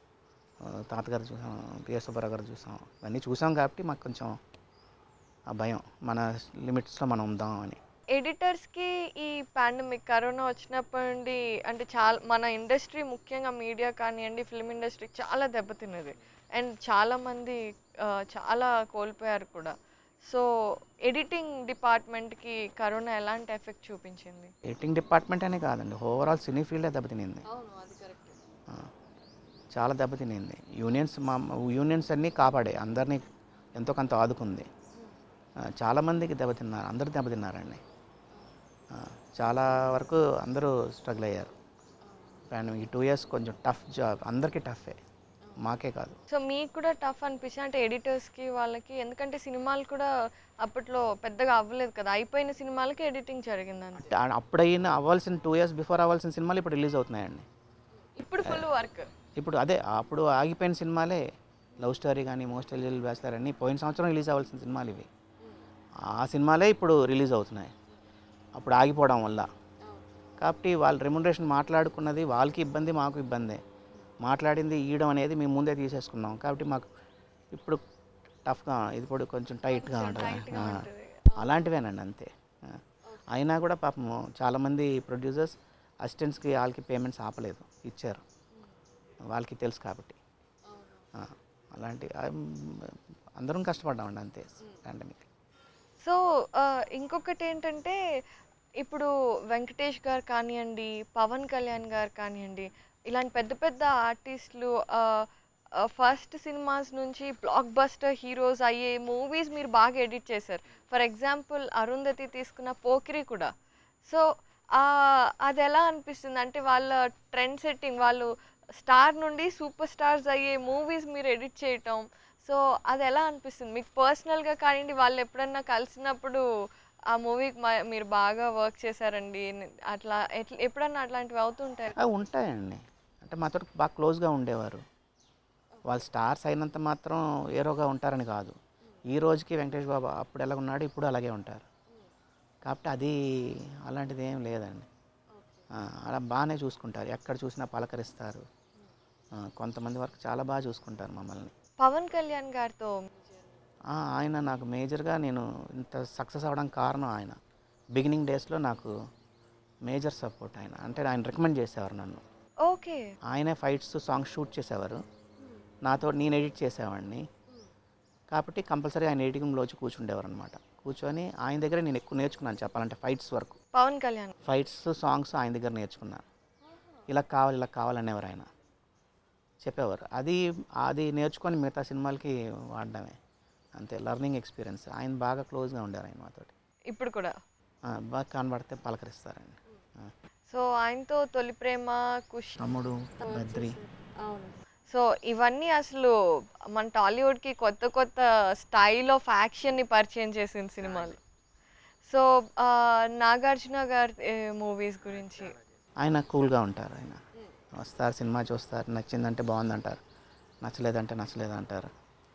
తాతగారు చూసాం పిఎస్ సుబ్బారావు గారు చూసాం ఇవన్నీ చూసాం కాబట్టి మాకు కొంచెం ఆ భయం మన లిమిట్స్లో మనం ఉందాం అని ఎడిటర్స్కి ఈ పాండమిక్ కరోనా వచ్చినప్పటి నుండి అంటే చాలా మన ఇండస్ట్రీ ముఖ్యంగా మీడియా కానివ్వండి ఫిల్మ్ ఇండస్ట్రీ చాలా దెబ్బతిన్నది అండ్ చాలామంది ఆ, చాలా కోల్పోయారు కూడా సో ఎడిటింగ్ డిపార్ట్మెంట్కి కరోనా ఎలాంటి ఎఫెక్ట్ చూపించింది ఎడిటింగ్ డిపార్ట్మెంట్ అనే కాదండి ఓవరాల్ సినీ ఫీల్డే దెబ్బతినింది అవును అది కరెక్ట్ ఆ, చాలా దెబ్బతినింది యూనియన్స్ మా యూనియన్స్ అన్నీ కాపాడే అందరినీ ఎంతో కొంత ఆదుకుంది ఆ, చాలామందికి దెబ్బతిన్నారు అందరు దెబ్బతిన్నారండి ఆ, చాలా వరకు అందరూ స్ట్రగుల్ అయ్యారు అండ్ ఈ టూ ఇయర్స్ కొంచెం టఫ్ జాబ్ అందరికీ టఫే మాకే కాదు సో మీకు కూడా టఫ్ అనిపించింది అంటే ఎడిటర్స్కి వాళ్ళకి ఎందుకంటే సినిమాలు కూడా అప్పట్లో పెద్దగా అవ్వలేదు కదా అయిపోయిన సినిమాలకి ఎడిటింగ్ జరిగిందండి అంటే ఆ- అప్పుడైనా అవ్వాల్సిన టూ ఇయర్స్ బిఫోర్ అవ్వాల్సిన సినిమాలు ఇప్పుడు రిలీజ్ అవుతున్నాయండి ఇప్పుడు ఫుల్ వర్క్ ఇప్పుడు అదే అప్పుడు ఆగిపోయిన సినిమాలే లవ్ స్టోరీ కానీ మోస్ట్ ఎలిజిబుల్ బ్యాచిలర్ అన్నీ పోయిన సంవత్సరం రిలీజ్ అవ్వాల్సిన సినిమాలు ఇవి ఆ సినిమాలే ఇప్పుడు రిలీజ్ అవుతున్నాయి అప్పుడు ఆగిపోవడం వల్ల కాబట్టి వాళ్ళు రెమ్యునరేషన్ మాట్లాడుకున్నది వాళ్ళకి ఇబ్బంది మాకు ఇబ్బందే మాట్లాడింది ఇవ్వడం అనేది మేము ముందే తీసేసుకున్నాం కాబట్టి మాకు ఇప్పుడు టఫ్గా ఇది ఇప్పుడు కొంచెం టైట్గా ఉంటుంది ఆ, అలాంటివేనండి అంతే ఆ. అయినా కూడా పాపం చాలామంది ప్రొడ్యూసర్స్ అసిస్టెంట్స్కి వాళ్ళకి పేమెంట్స్ ఆపలేదు ఇచ్చారు వాళ్ళకి తెలుసు కాబట్టి ఆ, అలాంటి ఆ, అందరం కష్టపడ్డామండి అంతే పాండమిక్ సో ఇంకొకటి ఏంటంటే ఇప్పుడు వెంకటేష్ గారు కానివ్వండి పవన్ కళ్యాణ్ గారు కానివ్వండి ఇలాంటి పెద్ద పెద్ద ఆర్టిస్టులు ఫస్ట్ సినిమాస్ నుంచి బ్లాక్ బస్టర్ హీరోస్ అయ్యే మూవీస్ మీరు బాగా ఎడిట్ చేశారు ఫర్ ఎగ్జాంపుల్ అరుంధతి తీసుకున్న పోకిరి కూడా సో అది ఎలా అనిపిస్తుంది అంటే వాళ్ళ ట్రెండ్ సెట్టింగ్ వాళ్ళు స్టార్ నుండి సూపర్ స్టార్స్ అయ్యే మూవీస్ మీరు ఎడిట్ చేయటం సో అది ఎలా అనిపిస్తుంది మీకు పర్సనల్గా కానివ్వండి వాళ్ళు ఎప్పుడన్నా కలిసినప్పుడు ఆ మూవీకి మీరు బాగా వర్క్ చేశారండి ని- అట్లా ఎట్లా ఎప్పుడన్నా అట్లాంటివి అవుతుంటాయి అవి ఉంటాయండి అంటే మాతో బాగా క్లోజ్గా ఉండేవారు వాళ్ళు స్టార్స్ అయినంత మాత్రం ఏరోగా ఉంటారని కాదు ఈ రోజుకి వెంకటేష్ బాబు అప్పుడు ఎలా ఉన్నాడు ఇప్పుడు అలాగే ఉంటారు కాబట్టి అది అలాంటిది ఏం లేదండి ఆ, అలా బాగానే చూసుకుంటారు ఎక్కడ చూసినా పలకరిస్తారు ఆ, కొంతమంది వరకు చాలా బాగా చూసుకుంటారు మమ్మల్ని పవన్ కళ్యాణ్ గారితో ఆ, ఆయన నాకు మేజర్గా నేను ఇంత సక్సెస్ అవ్వడానికి కారణం ఆయన బిగినింగ్ డేస్లో నాకు మేజర్ సపోర్ట్ ఆయన అంటే ఆయన రికమెండ్ చేసేవారు నన్ను ఓకే ఆయనే ఫైట్స్ సాంగ్స్ షూట్ చేసేవారు నాతో నేను ఎడిట్ చేసేవాడిని కాబట్టి కంపల్సరీ ఆయన ఎడిటింగ్లో వచ్చి కూర్చుండేవారు అనమాట కూర్చొని ఆయన దగ్గర నేను ఎక్కువ నేర్చుకున్నాను చెప్పాలంటే ఫైట్స్ వరకు పవన్ కళ్యాణ్ ఫైట్స్ సాంగ్స్ ఆయన దగ్గర నేర్చుకున్నాను ఇలా కావాలి ఇలా కావాలనేవారు ఆయన చెప్పేవారు అది అది నేర్చుకొని మిగతా సినిమాలకి వాడడమే అంతే లర్నింగ్ ఎక్స్పీరియన్స్ ఆయన బాగా క్లోజ్గా ఉండేవారు ఆయన మాతోటి ఇప్పుడు కూడా ఆ, బాగా కనబడితే పలకరిస్తారండి ఆ. సో ఆయనతో తొలి ప్రేమ కుష్ తమ్ముడు బద్రి అవును సో ఇవన్నీ అసలు మన టాలీవుడ్కి కొత్త కొత్త స్టైల్ ఆఫ్ యాక్షన్ని పరిచయం చేసిన సినిమాలు సో ఆ, నాగార్జున గారి మూవీస్ గురించి ఆయన కూల్గా ఉంటారు ఆయన వస్తారు సినిమా చూస్తారు నచ్చిందంటే బాగుందంటారు నచ్చలేదంటే నచ్చలేదంటారు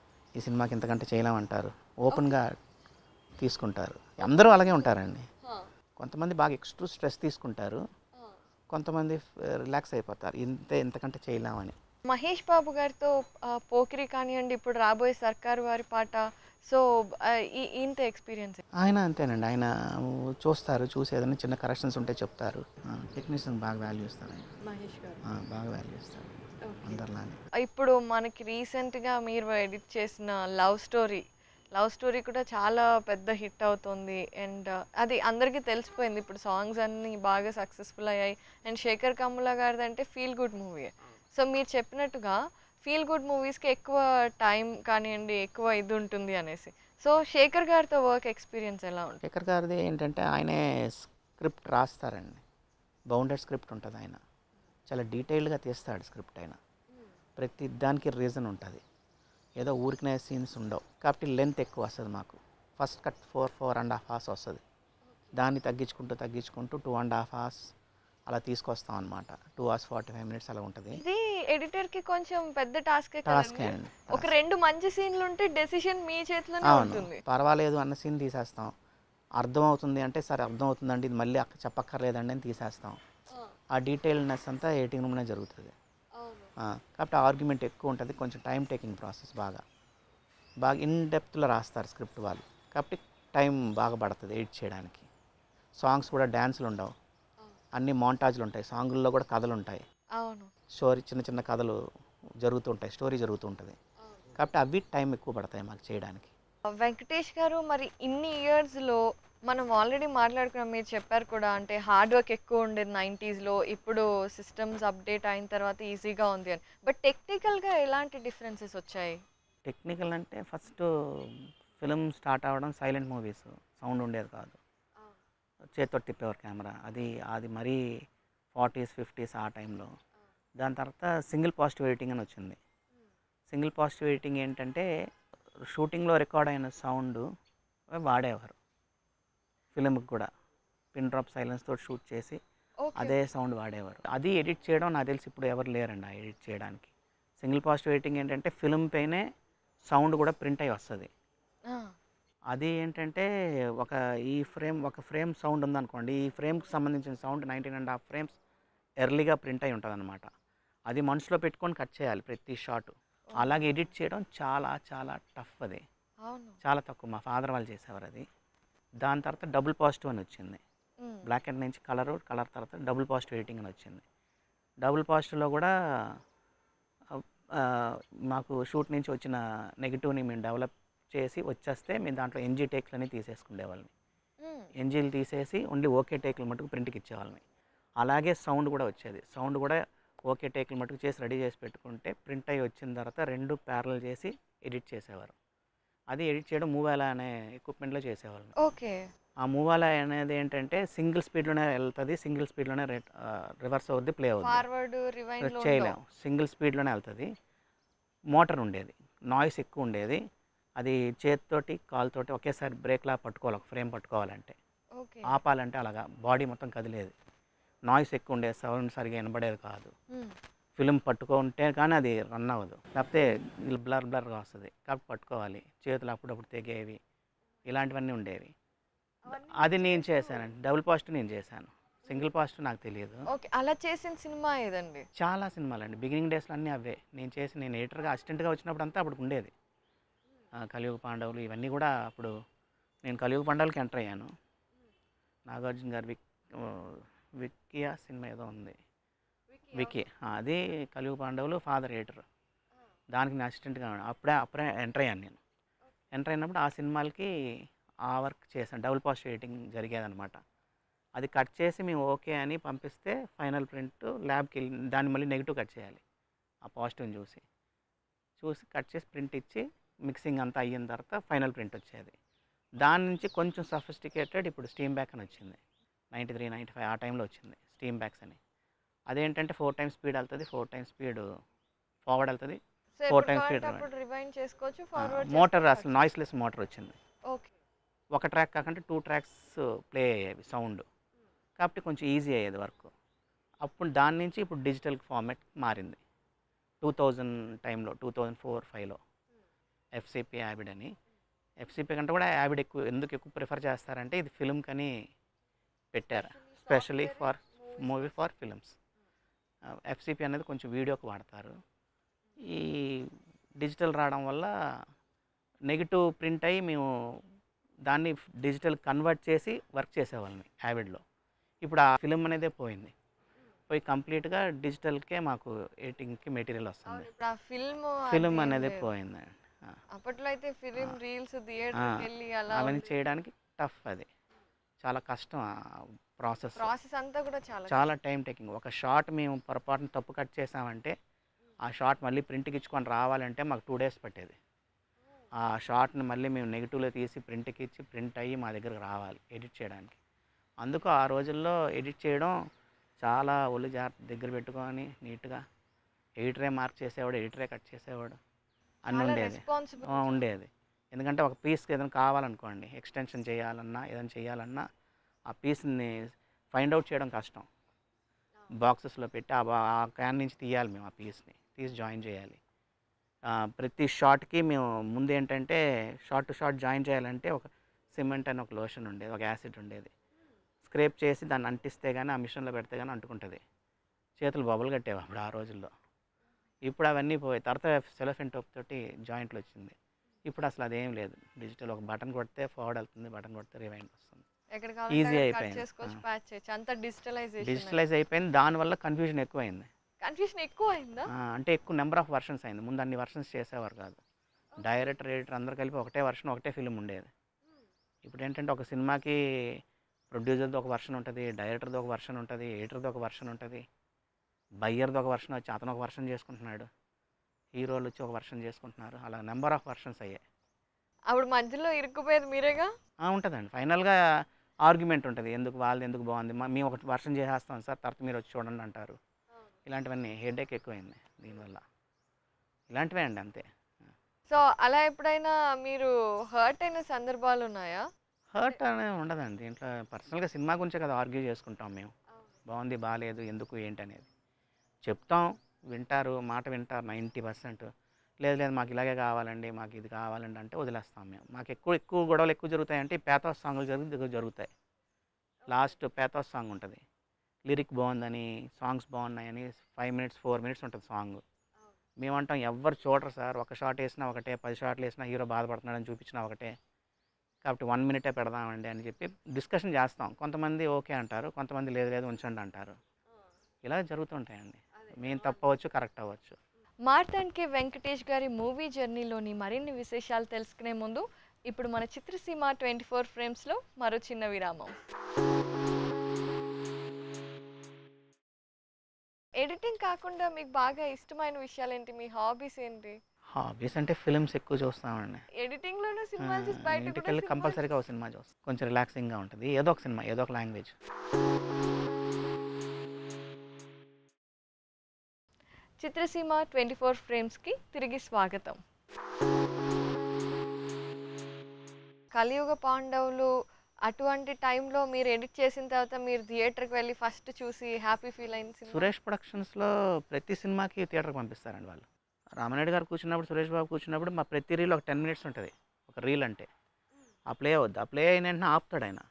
ఈ సినిమాకి ఇంతకంటే చేయలేమంటారు ఓపెన్గా తీసుకుంటారు అందరూ అలాగే ఉంటారండి కొంతమంది బాగా ఎక్స్ట్రా స్ట్రెస్ తీసుకుంటారు కొంతమంది రిలాక్స్ అయిపోతారు ఇంతే ఇంతకంటే చేయలేమని మహేష్ బాబు గారితో ఆ, పోకిరి కానివ్వండి ఇప్పుడు రాబోయే సర్కారు వారి పాట సో ఆ, ఈ ఇంత ఎక్స్పీరియన్స్ ఆయన అంతేనండి ఆయన చూస్తారు చూసి ఏదైనా చిన్న కరెక్షన్స్ ఉంటే చెప్తారు టెక్నీషియన్ బాగా వాల్యూ ఇస్తారు ఆయన మహేష్ గారు ఆ, బాగా వాల్యూ ఇస్తారు అందరిలానే ఇప్పుడు మనకి రీసెంట్గా మీరు ఎడిట్ చేసిన లవ్ స్టోరీ లవ్ స్టోరీ కూడా చాలా పెద్ద హిట్ అవుతుంది అండ్ అది అందరికీ తెలిసిపోయింది ఇప్పుడు సాంగ్స్ అన్నీ బాగా సక్సెస్ఫుల్ అయ్యాయి అండ్ శేఖర్ కమ్ముల గారిది అంటే ఫీల్ గుడ్ మూవీ సో మీరు చెప్పినట్టుగా ఫీల్ గుడ్ మూవీస్కి ఎక్కువ టైం కానివ్వండి ఎక్కువ ఇది ఉంటుంది అనేసి సో శేఖర్ గారితో వర్క్ ఎక్స్పీరియన్స్ ఎలా ఉంటుంది శేఖర్ గారిది ఏంటంటే ఆయనే స్క్రిప్ట్ రాస్తారండి బౌండెడ్ స్క్రిప్ట్ ఉంటుంది ఆయన చాలా డీటెయిల్డ్గా తీస్తాడు స్క్రిప్ట్ ఆయన ప్రతి దానికి రీజన్ ఉంటుంది ఏదో ఊరికినే సీన్స్ ఉండవు కాబట్టి లెంత్ ఎక్కువ వస్తుంది మాకు first cut four four and half hours వస్తుంది దాన్ని తగ్గించుకుంటూ తగ్గించుకుంటూ టూ అండ్ హాఫ్ అవర్స్ అలా తీసుకొస్తాం అనమాట two hours forty five minutes అలా ఉంటుంది ఇది ఎడిటర్కి కొంచెం పెద్ద టాస్కే టాస్కే కదండి అండి ఒక రెండు మంచి సీన్లు ఉంటే డెసిషన్ మీ చేతిలోనే అవును ఉంటుంది పర్వాలేదు అన్న సీన్ తీసేస్తాం అర్థం అవుతుంది అంటే సరే అర్థం అవుతుందండి ఇది మళ్ళీ అక్క చెప్పక్కర్లేదండి అని తీసేస్తాం ఆ డీటెయిల్నెస్ అంతా ఎయిటింగ్ రూమ్లోనే జరుగుతుంది ఆ, కాబట్టి ఆర్గ్యుమెంట్ ఎక్కువ ఉంటుంది కొంచెం టైం టేకింగ్ ప్రాసెస్ బాగా బాగా ఇన్ డెప్త్లో రాస్తారు స్క్రిప్ట్ వాళ్ళు కాబట్టి టైం బాగా పడుతుంది ఎడిట్ చేయడానికి సాంగ్స్ కూడా డ్యాన్సులు ఉండవు అన్ని మోంటాజ్లు ఉంటాయి సాంగుల్లో కూడా కథలు ఉంటాయి అవును స్టోరీ చిన్న చిన్న కథలు జరుగుతుంటాయి స్టోరీ జరుగుతూ ఉంటుంది కాబట్టి అవి టైం ఎక్కువ పడతాయి మాకు చేయడానికి వెంకటేష్ గారు మరి ఇన్ని ఇయర్స్లో మనం ఆల్రెడీ మాట్లాడుకున్నాం మీరు చెప్పారు కూడా అంటే హార్డ్ వర్క్ ఎక్కువ ఉండేది నైంటీస్లో ఇప్పుడు సిస్టమ్స్ అప్డేట్ అయిన తర్వాత ఈజీగా ఉంది అని బట్ టెక్నికల్గా ఎలాంటి డిఫరెన్సెస్ వచ్చాయి టెక్నికల్ అంటే ఫస్ట్ ఫిలిం స్టార్ట్ అవ్వడం సైలెంట్ మూవీస్ సౌండ్ ఉండేది కాదు చేతితో తిప్పేవారు కెమెరా అది అది మరీ ఫార్టీస్ ఫిఫ్టీస్ ఆ టైంలో దాని తర్వాత సింగిల్ పాజిటివ్ ఎడిటింగ్ అని వచ్చింది సింగిల్ పాజిటివ్ ఎడిటింగ్ ఏంటంటే షూటింగ్లో రికార్డ్ అయిన సౌండ్ వాడేవారు ఫిలింకి కూడా పిన్ డ్రాప్ సైలెన్స్ తోటి షూట్ చేసి ఓకే అదే సౌండ్ వాడేవారు అది ఎడిట్ చేయడం నాకు తెలిసి ఇప్పుడు ఎవరు లేరండి ఆ ఎడిట్ చేయడానికి సింగిల్ పాజిటివ్ ఎడిటింగ్ ఏంటంటే ఫిలిం పైనే సౌండ్ కూడా ప్రింట్ అయ్యి వస్తుంది అది ఏంటంటే ఒక ఈ ఫ్రేమ్ ఒక ఫ్రేమ్ సౌండ్ ఉందనుకోండి ఈ ఫ్రేమ్కి సంబంధించిన sound nineteen and half frames ఎర్లీగా ప్రింట్ అయి ఉంటుంది అనమాట అది మనసులో పెట్టుకొని కట్ చేయాలి ప్రతి షాట్ అలాగే ఎడిట్ చేయడం చాలా చాలా టఫ్ అది అవును చాలా తక్కువ మా ఫాదర్ వాళ్ళు చేసేవారు అది దాని తర్వాత డబుల్ పాజిటివ్ అని వచ్చింది మ్మ్. బ్లాక్ అండ్ నుంచి కలర్ కలర్ తర్వాత డబుల్ పాజిటివ్ ఎడిటింగ్ అని వచ్చింది డబుల్ పాజిటివ్లో కూడా ఆ, మాకు షూట్ నుంచి వచ్చిన నెగిటివ్ని మేము డెవలప్ చేసి వచ్చేస్తే మేము దాంట్లో ఎన్జీ టేక్లని తీసేసుకునేవాళ్ళని మ్మ్. ఎన్జీలు తీసేసి ఓన్లీ ఓకే టేక్లు మటుకు ప్రింట్కి ఇచ్చేవాళ్ళని అలాగే సౌండ్ కూడా వచ్చేది సౌండ్ కూడా ఓకే టేక్లు మటుకు చేసి రెడీ చేసి పెట్టుకుంటే ప్రింట్ అయ్యి వచ్చిన తర్వాత రెండు ప్యారల్ చేసి ఎడిట్ చేసేవారు అది ఎడిట్ చేయడం మూవాలా అనే ఎక్విప్మెంట్లో చేసేవాళ్ళం ఓకే ఆ మూవాలా అనేది ఏంటంటే సింగిల్ స్పీడ్లోనే వెళ్తుంది సింగిల్ స్పీడ్లోనే రివర్స్ అవుద్ది ప్లే అవుద్ది ఫార్వర్డ్ రివైండ్ లో చేయలేము సింగిల్ స్పీడ్లోనే వెళ్తుంది మోటార్ ఉండేది నాయిస్ ఎక్కువ ఉండేది అది చేతితోటి కాలుతోటి ఒకేసారి బ్రేక్లా పట్టుకోవాలి ఒక ఫ్రేమ్ పట్టుకోవాలంటే ఓకే ఆపాలంటే అలాగా బాడీ మొత్తం కదిలేది నాయిస్ ఎక్కువ ఉండేది సౌండ్ సరిగా వినబడేది కాదు మ్మ్. ఫిలిం పట్టుకుంటే కానీ అది రన్ అవ్వదు లేకపోతే బ్లర్ బ్లర్గా వస్తుంది కాబట్టి పట్టుకోవాలి చేతులు అప్పుడప్పుడు తెగేవి ఇలాంటివన్నీ ఉండేవి అది నేను చేశానండి డబుల్ పాజిటివ్ నేను చేశాను సింగిల్ పాజిటివ్ నాకు తెలియదు ఓకే అలా చేసిన సినిమా ఏదండి చాలా సినిమాలు అండి బిగినింగ్ డేస్లో అన్నీ అవే నేను చేసి నేను ఎడిటర్గా అసిస్టెంట్గా వచ్చినప్పుడు అంతా అప్పుడు ఉండేది ఆ, కలియుగ పాండవులు ఇవన్నీ కూడా అప్పుడు నేను కలియుగ పాండవులకి ఎంటర్ అయ్యాను నాగార్జున గారి విక్ ఆ, విక్కియా సినిమా ఏదో ఉంది విక్కీ ఆ, అది కలియుగ పాండవులు ఫాదర్ ఎడిటర్ దానికి నేను అసిస్టెంట్గా ఉన్నాను. అప్పుడే అప్పుడే ఎంటర్ అయ్యాను నేను ఎంటర్ అయినప్పుడు ఆ సినిమాలకి ఆ వర్క్ చేశాను డబుల్ పాజిటివ్ ఎడిటింగ్ జరిగేదనమాట అది కట్ చేసి మేము ఓకే అని పంపిస్తే ఫైనల్ ప్రింట్ ల్యాబ్కి వెళ్ళి దాన్ని మళ్ళీ నెగిటివ్ కట్ చేయాలి ఆ పాజిటివ్ని చూసి చూసి కట్ చేసి ప్రింట్ ఇచ్చి మిక్సింగ్ అంతా అయిన తర్వాత ఫైనల్ ప్రింట్ వచ్చేది దాని నుంచి కొంచెం సఫిస్టికేటెడ్ ఇప్పుడు స్టీమ్ బ్యాక్ అని వచ్చింది నైంటీ త్రీ నైంటీ ఫైవ్ ఆ టైంలో వచ్చింది స్టీమ్ బ్యాక్స్ అని అదేంటంటే ఫోర్ టైమ్స్ స్పీడ్ వెళ్తుంది ఫోర్ టైమ్స్ స్పీడ్ ఫార్వర్డ్ వెళ్తుంది సో Four ఎప్పుడు times కావాలంటే speed అప్పుడు రివైండ్ చేసుకోవచ్చు ఫార్వర్డ్ మోటార్ అసలు నాయిస్లెస్ మోటార్ వచ్చింది ఓకే ఒక ట్రాక్ కాకుండా టూ ట్రాక్స్ ప్లే అయ్యేవి సౌండ్ కాబట్టి కొంచెం ఈజీ అయ్యేది వర్క్ అప్పుడు దాని నుంచి ఇప్పుడు డిజిటల్ ఫార్మాట్ మారింది టూ థౌజండ్ టైంలో టూ థౌజండ్ ఫోర్ ఫైవ్లో ఎఫ్సిపి యాబిడ్ అని ఎఫ్సిపి కంటే కూడా యాబిడ్ ఎక్కువ ఎందుకు ఎక్కువ ప్రిఫర్ చేస్తారంటే ఇది ఫిల్మ్ కని పెట్టారు specially for movie for films FCP అనేది కొంచెం వీడియోకి వాడతారు ఈ డిజిటల్ రావడం వల్ల నెగిటివ్ ప్రింట్ అయ్యి మేము దాన్ని డిజిటల్ కన్వర్ట్ చేసి వర్క్ చేసేవాళ్ళని యావిడ్లో ఇప్పుడు ఆ ఫిలిం అనేదే పోయింది పోయి కంప్లీట్గా డిజిటల్కే మాకు ఎడిటింగ్కి మెటీరియల్ వస్తుంది ఇప్పుడు ఆ ఫిల్మ్ ఫిలిం అనేది పోయింది ఆ. అప్పట్లో అయితే ఫిలిం రీల్స్ ఆ, థియేటర్కి వెళ్ళి అలా అవన్నీ చేయడానికి టఫ్ అది చాలా కష్టం ప్రాసెస్ ప్రాసెస్ అంతా కూడా చాలా చాలా టైం టేకింగ్ ఒక షాట్ మేము పొరపాటున తప్పు కట్ చేసామంటే ఆ షాట్ మళ్ళీ ప్రింట్కి ఇచ్చుకొని రావాలంటే మాకు టూ డేస్ పట్టేది ఆ షాట్ని మళ్ళీ మేము నెగిటివ్లో తీసి ప్రింట్కి ఇచ్చి ప్రింట్ అయ్యి మా దగ్గరకు రావాలి ఎడిట్ చేయడానికి అందుకు ఆ రోజుల్లో ఎడిట్ చేయడం చాలా ఒళ్ళు జాగ్రత్త దగ్గర పెట్టుకొని నీట్గా ఎడిటరే మార్క్ చేసేవాడు ఎడిటరే కట్ చేసేవాడు అన్నీ చాలా ఉండేది రెస్పాన్సిబుల్ ఆ, ఉండేది ఎందుకంటే ఒక పీస్కి ఏదైనా కావాలనుకోండి ఎక్స్టెన్షన్ చేయాలన్నా ఏదైనా చేయాలన్నా ఆ పీస్ని ఫైండ్ అవుట్ చేయడం కష్టం బాక్సెస్లో పెట్టి ఆ బా- ఆ క్యాన్ నుంచి తీయాలి మేము ఆ పీస్ని తీసి జాయిన్ చేయాలి ఆ, ప్రతి షాట్కి మేము ముందు ఏంటంటే షార్ట్ టు షార్ట్ జాయిన్ చేయాలంటే ఒక సిమెంట్ అని ఒక లోషన్ ఉండేది ఒక యాసిడ్ ఉండేది స్క్రేప్ చేసి దాన్ని అంటిస్తే కానీ ఆ మిషన్లో పెడితే కానీ అంటుకుంటుంది చేతులు బొబ్బలు కట్టేవి అప్పుడు ఆ రోజుల్లో ఇప్పుడు అవన్నీ పోయి తర్వాత సెలోఫెన్ టోప్ తోటి జాయింట్లు వచ్చింది ఇప్పుడు అసలు అదేం లేదు డిజిటల్ ఒక బటన్ కొడితే ఫార్వర్డ్ వెళ్తుంది బటన్ కొడితే రివైండ్ వస్తుంది ఎక్కడ Easy కావాలంటే కట్ అయిపోయింది. చేసుకోవచ్చు ఆ. ప్యాచ్ చేయొచ్చు అంత డిజిటలైజేషన్ డిజిటలైజ్ అయిపోయింది దానివల్ల కన్ఫ్యూజన్ ఎక్కువైంది కన్ఫ్యూజన్ ఎక్కువ అయిందా ఆ, అంటే ఎక్కువ నెంబర్ ఆఫ్ వర్షన్స్ అయింది ముందు అన్ని వర్షన్స్ చేసేవారు కాదు డైరెక్టర్ ఎడిటర్ అందరు కలిపి ఒకటే వర్షన్ ఒకటే ఫిలిం ఉండేది ఇప్పుడు ఏంటంటే ఒక సినిమాకి ప్రొడ్యూసర్ది ఒక వర్షన్ ఉంటుంది డైరెక్టర్ది ఒక వర్షన్ ఉంటుంది ఎడిటర్ది ఒక వర్షన్ ఉంటుంది బయ్యర్ది ఒక వర్షన్ వచ్చి అతను ఒక వర్షన్ చేసుకుంటున్నాడు హీరోలు వచ్చి ఒక వర్షన్ చేసుకుంటున్నారు అలా నెంబర్ ఆఫ్ వర్షన్స్ అయ్యాయి అప్పుడు మధ్యలో ఇరుక్కుపోయేది మీరేగా ఆ, ఉంటుందండి ఫైనల్గా ఆర్గ్యుమెంట్ ఉంటుంది ఎందుకు వాళ్ళది ఎందుకు బాగుంది మా- మేము ఒకటి వర్షం చేసేస్తాం సార్ తర్వాత మీరు వచ్చి చూడండి అంటారు ఇలాంటివన్నీ హెడేక్ ఎక్కువైంది దీనివల్ల ఇలాంటివే అండి అంతే సో అలా ఎప్పుడైనా మీరు హర్ట్ అయిన సందర్భాలు ఉన్నాయా హర్ట్ అనేది ఉండదండి దీంట్లో పర్సనల్గా సినిమా గురించే కదా ఆర్గ్యూ చేసుకుంటాం మేము బాగుంది బాగాలేదు ఎందుకు ఏంటి అనేది చెప్తాం వింటారు మాట వింటారు నైంటీ పర్సెంట్ లేదు లేదు మాకు ఇలాగే కావాలండి మాకు ఇది కావాలండి అంటే వదిలేస్తాం మేము మాకు ఎక్కువ ఎక్కువ గొడవలు ఎక్కువ జరుగుతాయంటే ఈ పేథాస్ సాంగ్లు జరుగు జరుగుతాయి లాస్ట్ పేథాస్ సాంగ్ ఉంటుంది లిరిక్ బాగుందని సాంగ్స్ బాగున్నాయని ఫైవ్ మినిట్స్ ఫోర్ మినిట్స్ ఉంటుంది సాంగ్ మేమంటాం ఎవ్వరు చూడరు సార్ ఒక షాట్ వేసినా ఒకటే పది షాట్లు వేసినా హీరో బాధపడుతున్నాడని చూపించినా ఒకటే కాబట్టి వన్ మినిటే పెడదామండి అని చెప్పి డిస్కషన్ చేస్తాం కొంతమంది ఓకే అంటారు కొంతమంది లేదు లేదు ఉంచండి అంటారు ఇలా జరుగుతుంటాయండి మేము తప్పవచ్చు కరెక్ట్ అవ్వచ్చు మార్తాండ్ కే వెంకటేష్ గారి మూవీ జర్నీలోని మరిన్ని విశేషాలు తెలుసుకునే ముందు ఇప్పుడు మన చిత్రసీమ ట్వంటీ ఫోర్ ఫ్రేమ్స్లో మరో చిన్న విరామం ఎడిటింగ్ కాకుండా మీకు బాగా ఇష్టమైన విషయాలు ఏంటి మీ హాబీస్ ఏంటి హాబీస్ అంటే ఫిల్మ్స్ ఎక్కువ చూస్తామండి ఎడిటింగ్ లోనే సినిమాలు చూసి బయట ఇంటికి కూడా వెళ్ళి సినిమాలు కంపల్సరీగా ఒక సినిమా చూస్తాం కొంచెం రిలాక్సింగ్గా ఉంటుంది ఏదో ఒక సినిమా ఏదో ఒక లాంగ్వేజ్ చిత్రసీమ ట్వంటీ ఫోర్ ఫ్రేమ్స్కి తిరిగి స్వాగతం కలియుగ పాండవులు అటువంటి టైంలో మీరు ఎడిట్ చేసిన తర్వాత మీరు థియేటర్కి వెళ్ళి ఫస్ట్ చూసి హ్యాపీ ఫీల్ అయిన సినిమా సురేష్ ప్రొడక్షన్స్లో ప్రతి సినిమాకి థియేటర్కి పంపిస్తారండి వాళ్ళు రామనాయుడు గారు కూర్చున్నప్పుడు సురేష్ బాబు కూర్చున్నప్పుడు మా ప్రతి రీల్ ఒక టెన్ మినిట్స్ ఉంటుంది ఒక రీల్ అంటే ఆ ప్లే అవుద్ది ఆ ప్లే అయిన వెంటనే ఆపుతాడు ఆయన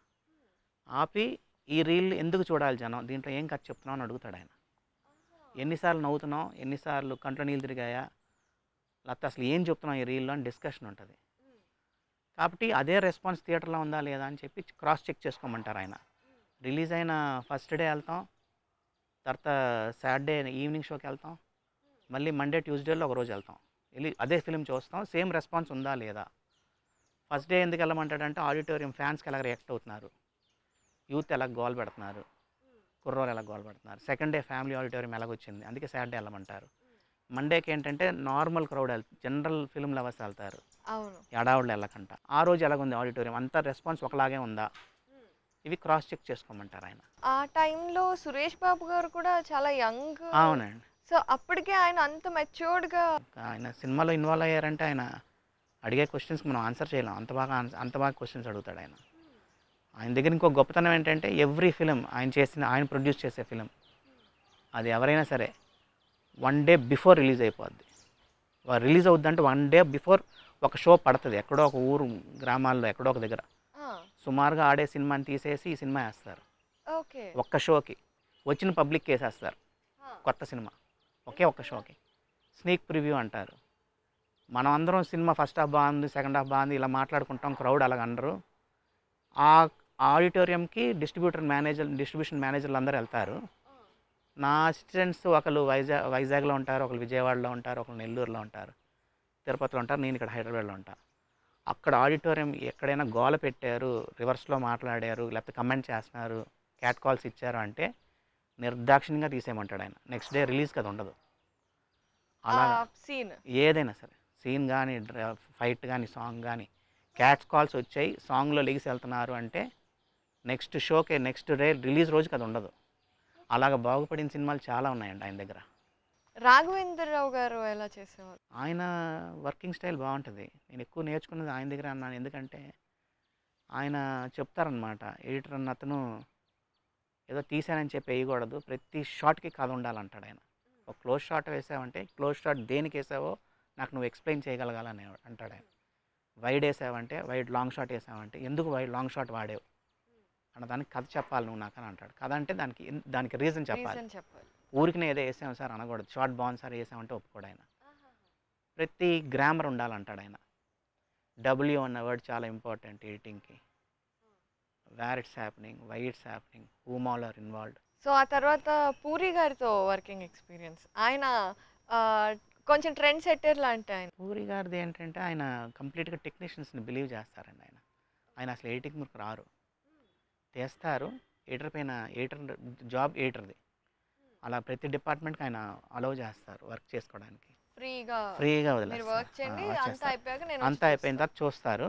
ఆపి ఈ రీల్ ఎందుకు చూడాలి జనం దీంట్లో ఏం కథ చెప్తున్నావు అని అడుగుతాడు ఆయన ఎన్నిసార్లు నవ్వుతున్నావు ఎన్నిసార్లు కంట్లో నీళ్ళు తిరిగాయా లేకపోతే అసలు ఏం చెప్తున్నావు ఈ రీల్లో అని డిస్కషన్ ఉంటుంది కాబట్టి అదే రెస్పాన్స్ థియేటర్లో ఉందా లేదా అని చెప్పి క్రాస్ చెక్ చేసుకోమంటారు ఆయన రిలీజ్ అయిన ఫస్ట్ డే వెళ్తాం తర్వాత సాటర్డే ఈవినింగ్ షోకి వెళ్తాం మళ్ళీ మండే ట్యూస్డేలో ఒక రోజు వెళ్తాం వెళ్ళి అదే ఫిలిం చూస్తాం సేమ్ రెస్పాన్స్ ఉందా లేదా ఫస్ట్ డే ఎందుకు వెళ్ళమంటాడంటే ఆడిటోరియం ఫ్యాన్స్కి ఎలా రియాక్ట్ అవుతున్నారు యూత్ ఎలా గోల్ పెడుతున్నారు కుర్రోలు ఎలా గోల్ పెడుతున్నారు సెకండ్ డే ఫ్యామిలీ ఆడిటోరియం ఎలాగొచ్చింది అందుకే సాటర్డే వెళ్ళమంటారు మండేకి ఏంటంటే నార్మల్ క్రౌడ్ వెళ్తారు జనరల్ ఫిల్మ్ లవర్స్ వెళ్తారు అవును ఎడావుళ్ళు వెళ్ళకంట ఆ రోజు ఎలాగుంది ఆడిటోరియం అంతా రెస్పాన్స్ ఒకలాగే ఉందా ఇవి క్రాస్ చెక్ చేసుకోమంటారు ఆయన ఆ టైంలో సురేష్ బాబు గారు కూడా చాలా యంగ్ అవునండి సో అప్పటికే ఆయన అంత matured గా ఆయన సినిమాలో ఇన్వాల్వ్ అయ్యారంటే ఆయన అడిగే క్వశ్చన్స్కి మనం ఆన్సర్ చేయలేం అంత బాగా ఆన్స్- అంత బాగా క్వశ్చన్స్ అడుగుతాడు ఆయన ఆయన దగ్గర ఇంకో గొప్పతనం ఏంటంటే ఎవ్రీ ఫిలిం ఆయన చేసిన ఆయన ప్రొడ్యూస్ చేసే ఫిలిం అది ఎవరైనా సరే వన్ డే బిఫోర్ రిలీజ్ అయిపోద్ది రిలీజ్ అవుద్దంటే వన్ డే బిఫోర్ ఒక షో పడుతుంది ఎక్కడో ఒక ఊరు గ్రామాల్లో ఎక్కడో ఒక దగ్గర సుమారుగా ఆడే సినిమాని తీసేసి ఈ సినిమా వేస్తారు ఓకే ఒక్క షోకి వచ్చిన పబ్లిక్ వేసేస్తారు కొత్త సినిమా ఒకే ఒక్క షోకి స్నీక్ ప్రివ్యూ అంటారు మనం అందరం సినిమా ఫస్ట్ హాఫ్ బాగుంది సెకండ్ హాఫ్ బాగుంది ఇలా మాట్లాడుకుంటాం క్రౌడ్ అలాగ అనరు ఆ ఆడిటోరియంకి డిస్ట్రిబ్యూటర్ మేనేజర్ డిస్ట్రిబ్యూషన్ మేనేజర్లు అందరూ వెళ్తారు నా అసిస్టెంట్స్ ఒకరు వైజాగ్ వైజాగ్లో ఉంటారు ఒకరు విజయవాడలో ఉంటారు ఒకరు నెల్లూరులో ఉంటారు తిరుపతిలో ఉంటారు నేను ఇక్కడ హైదరాబాద్లో ఉంటాను అక్కడ ఆడిటోరియం ఎక్కడైనా గోల పెట్టారు రివర్స్లో మాట్లాడారు లేకపోతే కమెంట్ చేస్తున్నారు క్యాట్ కాల్స్ ఇచ్చారు అంటే నిర్దాక్షిణ్యంగా తీసేయమంటాడు ఆయన నెక్స్ట్ డే రిలీజ్ కదా ఉండదు అలా సీన్ ఏదైనా సరే సీన్ కానీ ఫైట్ కానీ సాంగ్ కానీ క్యాట్స్ కాల్స్ వచ్చాయి సాంగ్లో లెగిసి వెళ్తున్నారు అంటే నెక్స్ట్ షోకే నెక్స్ట్ డే రిలీజ్ రోజుకి అది ఉండదు అలాగ బాగుపడిన సినిమాలు చాలా ఉన్నాయండి ఆయన దగ్గర రాఘవేంద్రరావు గారు ఎలా చేసేవారు ఆయన వర్కింగ్ స్టైల్ బాగుంటుంది నేను ఎక్కువ నేర్చుకున్నది ఆయన దగ్గర అన్నాను ఎందుకంటే ఆయన చెప్తారనమాట ఎడిటర్ అన్న అతను ఏదో తీసానని చెప్పి వేయకూడదు ప్రతి షాట్కి కథ ఉండాలంటాడు ఆయన ఒక క్లోజ్ షాట్ వేసావంటే క్లోజ్ షాట్ దేనికి వేసావో నాకు నువ్వు ఎక్స్ప్లెయిన్ చేయగలగాలని అంటాడు ఆయన వైడ్ వేసావంటే వైడ్ లాంగ్ షాట్ వేసావంటే ఎందుకు వైడ్ లాంగ్ షాట్ వాడేవు అన్న దానికి కథ చెప్పాలి నువ్వు నాకు అని అంటాడు కథ అంటే దానికి ఎన్- దానికి రీజన్ చెప్పాలి రీజన్ చెప్పాలి ఊరికి ఏదో వేసాం సార్ అనకూడదు షార్ట్ బాగుంది సార్ వేసామంటే ఒప్పుకోడు ఆయన ప్రతి గ్రామర్ ఉండాలంటాడు ఆయన డబ్ల్యూ అన్న వర్డ్ చాలా ఇంపార్టెంట్ ఎడిటింగ్కి where it's happening why it's happening whom all are involved so ఆ తర్వాత పూరి గారితో వర్కింగ్ ఎక్స్పీరియన్స్ ఆయన ఆ, కొంచెం ట్రెండ్ సెట్టర్ లాంటి ఆయన పూరి గారిది ఏంటంటే ఆయన కంప్లీట్గా టెక్నీషియన్స్ని బిలీవ్ చేస్తారండి ఆయన ఆయన అసలు ఎడిటింగ్ మీకు రారు తెస్తారు ఎడిటర్ పైన ఎడిటర్ జాబ్ ఎడిటర్ది అలా ప్రతి డిపార్ట్మెంట్కి ఆయన అలౌ చేస్తారు వర్క్ చేసుకోవడానికి ఫ్రీగా ఫ్రీగా మీరు వదిలేస్తారు వర్క్ చేయండి ఆ, అంతా వచ్చేస్తారు. అయిపోయాక నేను అంతా అయిపోయిన తర్వాత చూస్తారు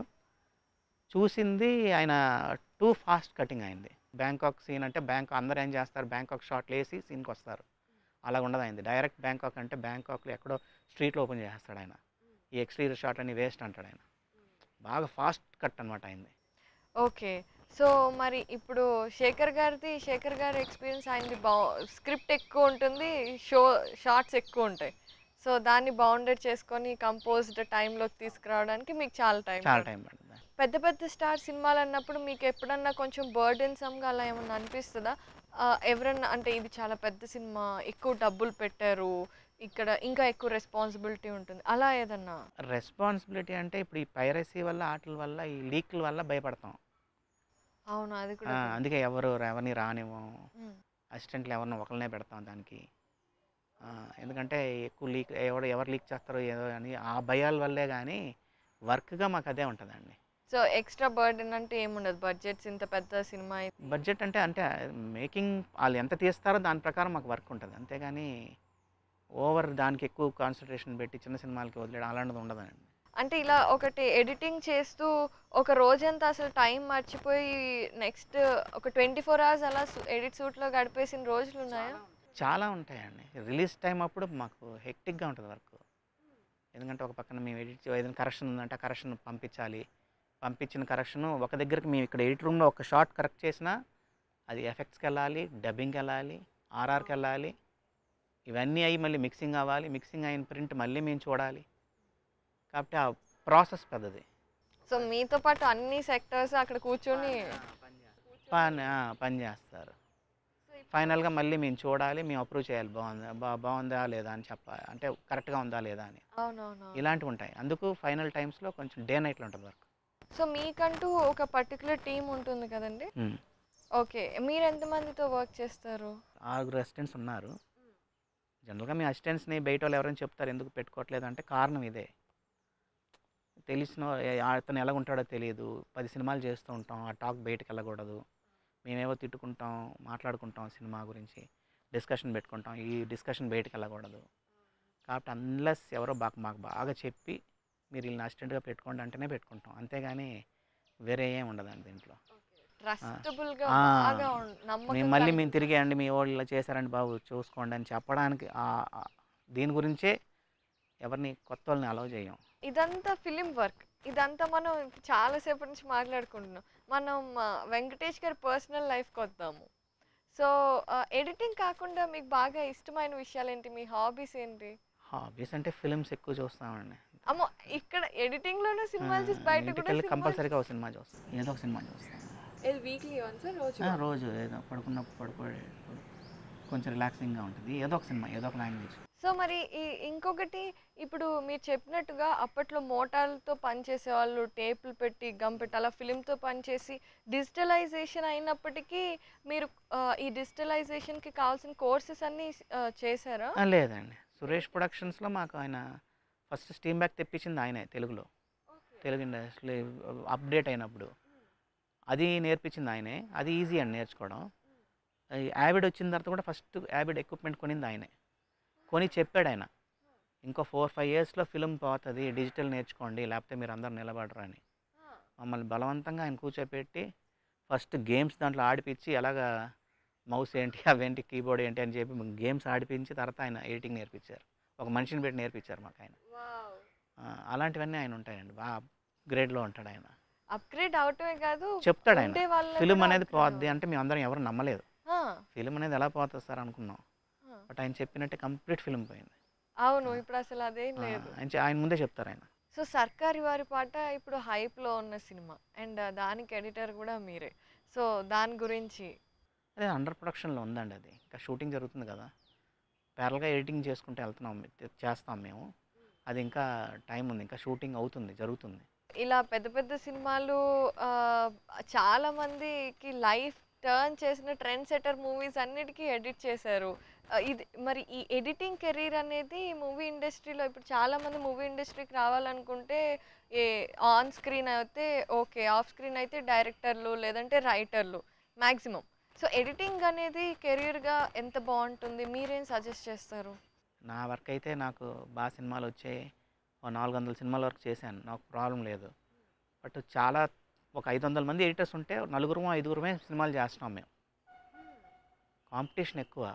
చూసింది ఆయన టూ ఫాస్ట్ కటింగ్ అయింది బ్యాంకాక్ సీన్ అంటే బ్యాంక్ అందరూ ఏం చేస్తారు బ్యాంకాక్ షాట్లు వేసి సీన్కి వస్తారు అలా ఉండదు అయింది డైరెక్ట్ బ్యాంకాక్ అంటే బ్యాంకాక్లో ఎక్కడో స్ట్రీట్లో ఓపెన్ చేస్తాడు ఆయన ఈ ఎక్స్టీరియర్ షాట్ అని వేస్ట్ అంటాడు ఆయన బాగా ఫాస్ట్ కట్ అనమాట అయింది ఓకే సో మరి ఇప్పుడు శేఖర్ గారిది శేఖర్ గారి ఎక్స్పీరియన్స్ ఆయనది బా స్క్రిప్ట్ ఎక్కువ ఉంటుంది షో షార్ట్స్ ఎక్కువ ఉంటాయి సో దాన్ని బౌండెడ్ చేసుకొని కంపోజ్డ్ టైంలోకి తీసుకురావడానికి మీకు చాలా టైం చాలా టైం పడుతుంది పెద్ద పెద్ద స్టార్ సినిమాలు అన్నప్పుడు మీకు ఎప్పుడన్నా కొంచెం బర్డెన్సమ్గా అలా ఏమన్నా అనిపిస్తుందా ఆ, ఎవరన్నా అంటే ఇది చాలా పెద్ద సినిమా ఎక్కువ డబ్బులు పెట్టారు ఇక్కడ ఇంకా ఎక్కువ రెస్పాన్సిబిలిటీ ఉంటుంది అలా ఏదన్నా రెస్పాన్సిబిలిటీ అంటే ఇప్పుడు ఈ పైరసీ వల్ల ఆటల వల్ల ఈ లీక్ల వల్ల భయపడతాం అవును అది ఆ, కూడా అందుకే ఎవరు ఎవరిని రానివ్వం ఉమ్. అసిస్టెంట్లు ఎవరినో ఒకరినే పెడతాం దానికి ఆ, ఎందుకంటే ఎక్కువ లీక్ ఎవరు ఎవరు లీక్ చేస్తారో ఏదో అని ఆ భయాల వల్లే కానీ వర్క్గా మాకు అదే ఉంటుందండి సో ఎక్స్ట్రా బర్డెన్ అంటే ఏముండదు బడ్జెట్స్ ఇంత పెద్ద సినిమా అయితే బడ్జెట్ అంటే అంటే మేకింగ్ వాళ్ళు ఎంత తీస్తారో దాని ప్రకారం మాకు వర్క్ ఉంటుంది అంతేగాని ఓవర్ దానికి ఎక్కువ కాన్సన్ట్రేషన్ పెట్టి చిన్న సినిమాలకి వదిలేయడం అలాంటిది ఉండదండి అంటే ఇలా ఒకటి ఎడిటింగ్ చేస్తూ ఒక రోజంతా అసలు టైం మర్చిపోయి నెక్స్ట్ ఒక ట్వంటీ ఫోర్ అవర్స్ అలా ఎడిట్ సూట్లో గడిపేసిన రోజులు ఉన్నాయా చాలా ఉంటాయండి రిలీజ్ టైం అప్పుడు మాకు హెక్టిక్గా ఉంటుంది వర్క్ ఎందుకంటే ఒక పక్కన మేము ఎడిట్ ఏదైనా కరెక్షన్ ఉందంటే ఆ కరెక్షన్ పంపించాలి పంపించిన కరెక్షన్ ఒక దగ్గరికి మేము ఇక్కడ ఎడిట్ రూమ్లో ఒక షార్ట్ కరెక్ట్ చేసినా అది ఎఫెక్ట్స్కి వెళ్ళాలి డబ్బింగ్కి వెళ్ళాలి ఆర్ఆర్కి వెళ్ళాలి ఇవన్నీ అయ్యి మళ్ళీ మిక్సింగ్ అవ్వాలి మిక్సింగ్ అయిన ప్రింట్ మళ్ళీ మేము చూడాలి కాబట్టి ఆ ప్రాసెస్ పెద్దది సో మీతో పాటు అన్ని సెక్టర్స్ అక్కడ కూర్చొని పని ఆ, పని చేస్తారు ఫైనల్గా మళ్ళీ మేము చూడాలి మేము అప్రూవ్ చేయాలి బాగుందా బా బాగుందా లేదా అని చెప్పాలి అంటే కరెక్ట్గా ఉందా లేదా అని అవునవును ఇలాంటివి ఉంటాయి అందుకు ఫైనల్ టైమ్స్లో కొంచెం డే నైట్లో ఉంటుంది వర్క్ సో మీకంటూ ఒక పర్టికులర్ టీం ఉంటుంది కదండి ఓకే మీరు ఎంతమందితో వర్క్ చేస్తారు ఆరుగురు అసిస్టెంట్స్ ఉన్నారు జనరల్గా మీ అసిస్టెంట్స్ని బయట వాళ్ళు ఎవరైనా చెప్తారు ఎందుకు పెట్టుకోవట్లేదు అంటే కారణం ఇదే తెలిసిన ఏ- అతను ఎలా ఉంటాడో తెలియదు పది సినిమాలు చేస్తూ ఉంటాం ఆ టాక్ బయటకు వెళ్ళకూడదు మేమేవో తిట్టుకుంటాం మాట్లాడుకుంటాం సినిమా గురించి డిస్కషన్ పెట్టుకుంటాం ఈ డిస్కషన్ బయటకు వెళ్ళకూడదు కాబట్టి అన్లెస్ ఎవరో బాగా మాకు బాగా చెప్పి మీరు వీళ్ళని అసిస్టెంట్గా పెట్టుకోండి అంటేనే పెట్టుకుంటాం అంతేగాని వేరే ఏం ఉండదండి దీంట్లో ట్రస్టబుల్ గా ఆ. బాగా ఉం- నమ్మకం మేము మళ్ళీ కలిగి- మేము తిరిగి అండి మీ వాళ్ళు ఇలా చేశారండి బాబు చూసుకోండి అని చెప్పడానికి ఆ- ఆ- దీని గురించే ఎవరిని కొత్త వాళ్ళని అలౌ చేయం ఇదంతా ఫిలిం వర్క్ ఇదంతా మనం చాలాసేపటి నుంచి మాట్లాడుకుంటున్నాం మనం ఆ, వెంకటేష్ గారి పర్సనల్ లైఫ్కి వద్దాము సో ఎడిటింగ్ కాకుండా మీకు బాగా ఇష్టమైన విషయాలు ఏంటి మీ హాబీస్ ఏంటి హాబీస్ అంటే ఫిలిమ్స్ ఎక్కువ చూస్తామండి అమ్మో ఇక్కడ ఎడిటింగ్ లోనే సినిమాలు చూసి బయట ఇంటికి కూడా వెళ్ళి సినిమాలు కంపల్సరీగా ఒక సినిమా చూస్తాం ఏదో ఒక సినిమా చూస్తాం వీక్లీ వన్స్ రోజు ఆ, రోజు ఏదో పడుకున్నప్పుడు పడుకోడే కొంచెం రిలాక్సింగ్గా ఉంటుంది ఏదో ఒక సినిమా ఏదో ఒక లాంగ్వేజ్ సో మరి ఈ ఇంకొకటి ఇప్పుడు మీరు చెప్పినట్టుగా అప్పట్లో మోటార్లతో పనిచేసే వాళ్ళు టేపులు పెట్టి గమ్ పెట్టి అలా ఫిలింతో పనిచేసి డిజిటలైజేషన్ అయినప్పటికీ మీరు ఆ, ఈ డిజిటలైజేషన్కి కావాల్సిన కోర్సెస్ అన్నీ ఆ, చేశారా లేదండి సురేష్ ప్రొడక్షన్స్లో మాకు ఆయన ఫస్ట్ స్టీమ్ బ్యాక్ తెప్పించింది ఆయనే తెలుగులో తెలుగు ఇండస్ట్రీ అప్డేట్ అయినప్పుడు అది నేర్పించింది ఆయనే అది ఈజీ అండి నేర్చుకోవడం ఈ యాబిడ్ వచ్చిన తర్వాత కూడా ఫస్ట్ యాబిడ్ ఎక్విప్మెంట్ కొనింది ఆయనే కొని చెప్పాడు ఆయన ఇంకో ఫోర్ ఫైవ్ ఇయర్స్లో ఫిలిం పోతుంది డిజిటల్ నేర్చుకోండి లేకపోతే మీరు అందరు నిలబడరు అని మమ్మల్ని బలవంతంగా ఆయన కూర్చోపెట్టి ఫస్ట్ గేమ్స్ దాంట్లో ఆడిపించి ఎలాగా మౌస్ ఏంటి అవేంటి కీబోర్డ్ ఏంటి అని చెప్పి గేమ్స్ ఆడిపించి తర్వాత ఆయన ఎడిటింగ్ నేర్పించారు ఒక మనిషిని పెట్టి నేర్పించారు మాకు ఆయన ఆ, అలాంటివన్నీ ఆయన ఉంటాయండి బాగా గ్రేడ్లో ఉంటాడు ఆయన అప్గ్రేడ్ అవటమే కాదు చెప్తాడు ఆయన ఉండే వాళ్ళని ఫిలిం కూడా అనేది upgrade పోద్ది అంటే మేము అందరం ఎవరు నమ్మలేదు ఆ, ఫిలిం అనేది ఎలా పోతుంది సార్ అనుకున్నాం ఆ. బట్ ఆయన చెప్పినట్టే కంప్లీట్ ఫిలిం పోయింది అవును ఇప్పుడు అసలు అదేం ఆ, లేదు ఆయన చె- ఆయన ముందే చెప్తారు ఆయన సో సర్కారి వారి పాట ఇప్పుడు హైప్లో ఉన్న సినిమా అండ్ దానికి ఎడిటర్ కూడా మీరే సో దాని గురించి అదే అండర్ ప్రొడక్షన్లో ఉందండి అది ఇంకా షూటింగ్ జరుగుతుంది కదా ప్యారల్గా ఎడిటింగ్ చేసుకుంటూ వెళ్తున్నాం మే- చేస్తాం మేము అది ఇంకా టైం ఉంది ఇంకా షూటింగ్ అవుతుంది జరుగుతుంది ఇలా పెద్ద పెద్ద సినిమాలు ఆ, చాలా మందికి లైఫ్ టర్న్ చేసిన ట్రెండ్ సెటర్ మూవీస్ అన్నిటికీ ఎడిట్ చేశారు ఆ, ఇది మరి ఈ ఎడిటింగ్ కెరీర్ అనేది మూవీ ఇండస్ట్రీలో ఇప్పుడు చాలా మంది మూవీ ఇండస్ట్రీకి రావాలనుకుంటే ఏ ఆన్ స్క్రీన్ అయితే ఓకే ఆఫ్ స్క్రీన్ అయితే డైరెక్టర్లు లేదంటే రైటర్లు మ్యాక్సిమం సో ఎడిటింగ్ అనేది కెరీర్గా ఎంత బాగుంటుంది మీరేం సజెస్ట్ చేస్తారు నా వర్క్ అయితే నాకు బాగా సినిమాలు వచ్చాయి ఓ నాలుగు వందల సినిమాల వరకు చేశాను నాకు ప్రాబ్లం లేదు బట్ చాలా ఒక ఐదు వందల మంది ఎడిటర్స్ ఉంటే నలుగురు ఐదుగురమే సినిమాలు చేస్తున్నాం మేము కాంపిటీషన్ ఎక్కువ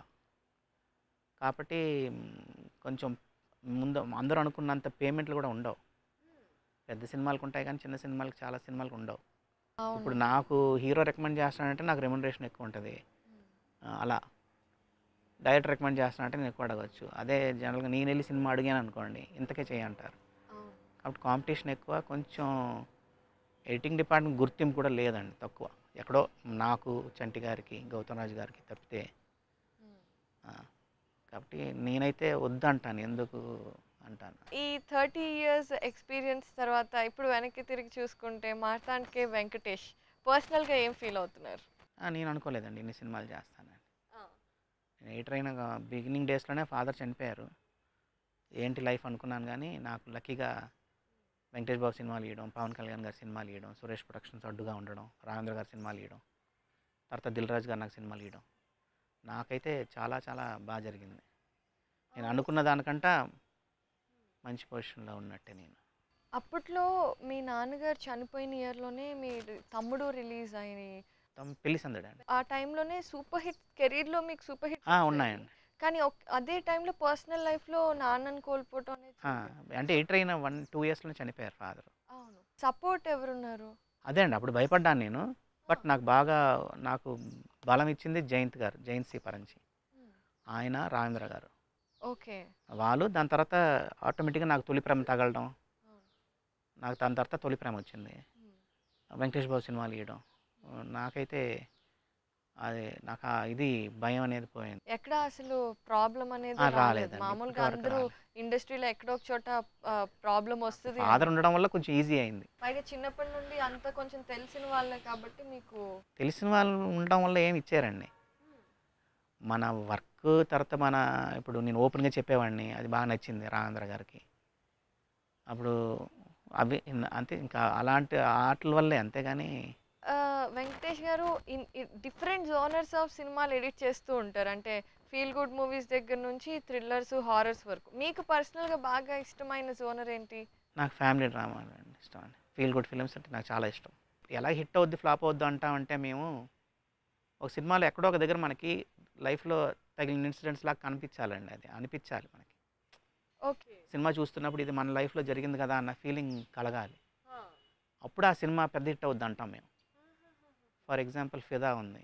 కాబట్టి మ్, కొంచెం ముందు అందరూ అనుకున్నంత పేమెంట్లు కూడా ఉండవు పెద్ద సినిమాలకు ఉంటాయి కానీ చిన్న సినిమాలకు చాలా సినిమాలకు ఉండవు ఇప్పుడు అవును నాకు హీరో రికమెండ్ చేస్తానంటే నాకు రెమ్యునరేషన్ ఎక్కువ ఉంటుంది ఆ, అలా డైరెక్టర్ రికమెండ్ చేస్తానంటే నేను ఎక్కువ అడగచ్చు అదే జనరల్గా నేను వెళ్ళి సినిమా అడిగాను అనుకోండి ఇంతకే చేయంటారు అవును కాబట్టి కాంపిటీషన్ ఎక్కువ కొంచెం ఎడిటింగ్ డిపార్ట్మెంట్ గుర్తింపు కూడా లేదండి తక్కువ ఎక్కడో నాకు చంటి గారికి గౌతమ్ రాజు గారికి తప్పితే మ్మ్. ఆ, కాబట్టి నేనైతే వద్దంటాను ఎందుకు అంటాను ఈ థర్టీ ఇయర్స్ ఎక్స్పీరియన్స్ తర్వాత ఇప్పుడు వెనక్కి తిరిగి చూసుకుంటే మార్తాండ్ కే వెంకటేష్ పర్సనల్గా ఏం ఫీల్ అవుతున్నారు ఆ, నేను అనుకోలేదండి ఇన్ని సినిమాలు చేస్తానని నేను ఎయిటర్ అయిన బిగినింగ్ డేస్లోనే ఫాదర్ చనిపోయారు ఏంటి లైఫ్ అనుకున్నాను కానీ నాకు లక్కీగా వెంకటేష్ బాబు సినిమాలు ఇవ్వడం పవన్ కళ్యాణ్ గారి సినిమాలు ఇవ్వడం సురేష్ ప్రొడక్షన్స్ అడ్డుగా ఉండడం రాజేంద్ర గారి సినిమాలు ఇవ్వడం తర్వాత దిల్ రాజు గారు నాకు సినిమాలు ఇవ్వడం నాకైతే చాలా చాలా బాగా జరిగింది నేను అనుకున్న దానికంట మంచి పొజిషన్లో ఉన్నట్టే నేను అప్పట్లో మీ నాన్నగారు చనిపోయిన ఇయర్లోనే మీ తమ్ముడు రిలీజ్ అయ్యి తమ పెళ్లి సందడండి ఆ టైంలోనే సూపర్ హిట్ కెరీర్లో మీకు సూపర్ హిట్ ఆ, ఉన్నాయండి కానీ ఒక్- అదే టైంలో పర్సనల్ లైఫ్లో నాన్నని కోల్పోవటం అనేది ఆ, అంటే ఎయిటర్ అయిన వన్ టూ ఇయర్స్లోనే చనిపోయారు ఫాదర్ అవును సపోర్ట్ ఎవరున్నారు అదే అండి అప్పుడు భయపడ్డాను నేను బట్ నాకు బాగా నాకు బలం ఇచ్చింది జయంత్ గారు జయంత్ సి పరంచి ఆయన రాజేంద్ర గారు ఓకే వాళ్ళు దాని తర్వాత ఆటోమేటిక్గా నాకు తొలి ప్రేమ తగలడం నాకు దాని తర్వాత తొలి ప్రేమ వచ్చింది వెంకటేష్ బాబు సినిమాలు ఇవ్వడం నాకైతే అది నాకు ఆ ఇది భయం అనేది పోయింది ఎక్కడ అసలు ప్రాబ్లం అనేది ఆ, రాలేదు రాలేదండి. మామూలుగా ఇప్పటివరకు అందరూ రాలేదు. ఇండస్ట్రీలో ఎక్కడో ఒక చోట ప్రాబ్లం వస్తుంది ఫాదర్ ఉండడం వల్ల కొంచెం ఈజీ అయింది పైగా చిన్నప్పటి నుండి అంత కొంచెం తెలిసిన వాళ్ళే కాబట్టి మీకు తెలిసిన వాళ్ళు ఉండడం వల్ల ఏమి ఇచ్చారండి మన వర్క్ తర్వాత మన ఇప్పుడు నేను ఓపెన్గా చెప్పేవాడిని అది బాగా నచ్చింది రాజేంద్ర గారికి అప్పుడు అవి అంతే ఇంకా అలాంటి ఆటల వల్లే అంతేగాని ఆ, Venkatesh garu different genres of సినిమాలు ఎడిట్ చేస్తూ ఉంటారు అంటే ఫీల్ గుడ్ మూవీస్ దగ్గర నుంచి థ్రిల్లర్స్ హారర్స్ వరకు మీకు పర్సనల్గా బాగా ఇష్టమైన జోనర్ ఏంటి నాకు ఫ్యామిలీ డ్రామా అండి ఇష్టం అండి ఫీల్ గుడ్ ఫిలిమ్స్ అంటే నాకు చాలా ఇష్టం ఎలా హిట్ అవుద్ది ఫ్లాప్ అవుద్ది అంటామంటే మేము ఒక సినిమాలో ఎక్కడో ఒక దగ్గర మనకి లైఫ్లో తగిలిన ఇన్సిడెంట్స్ లాగా కనిపించాలండి అది అనిపించాలి మనకి ఓకే సినిమా చూస్తున్నప్పుడు ఇది మన లైఫ్లో జరిగింది కదా అన్న ఫీలింగ్ కలగాలి అప్పుడు ఆ సినిమా పెద్ద హిట్ అవుద్ది అంటాం మేము ఫర్ ఎగ్జాంపుల్ ఫిదా ఉంది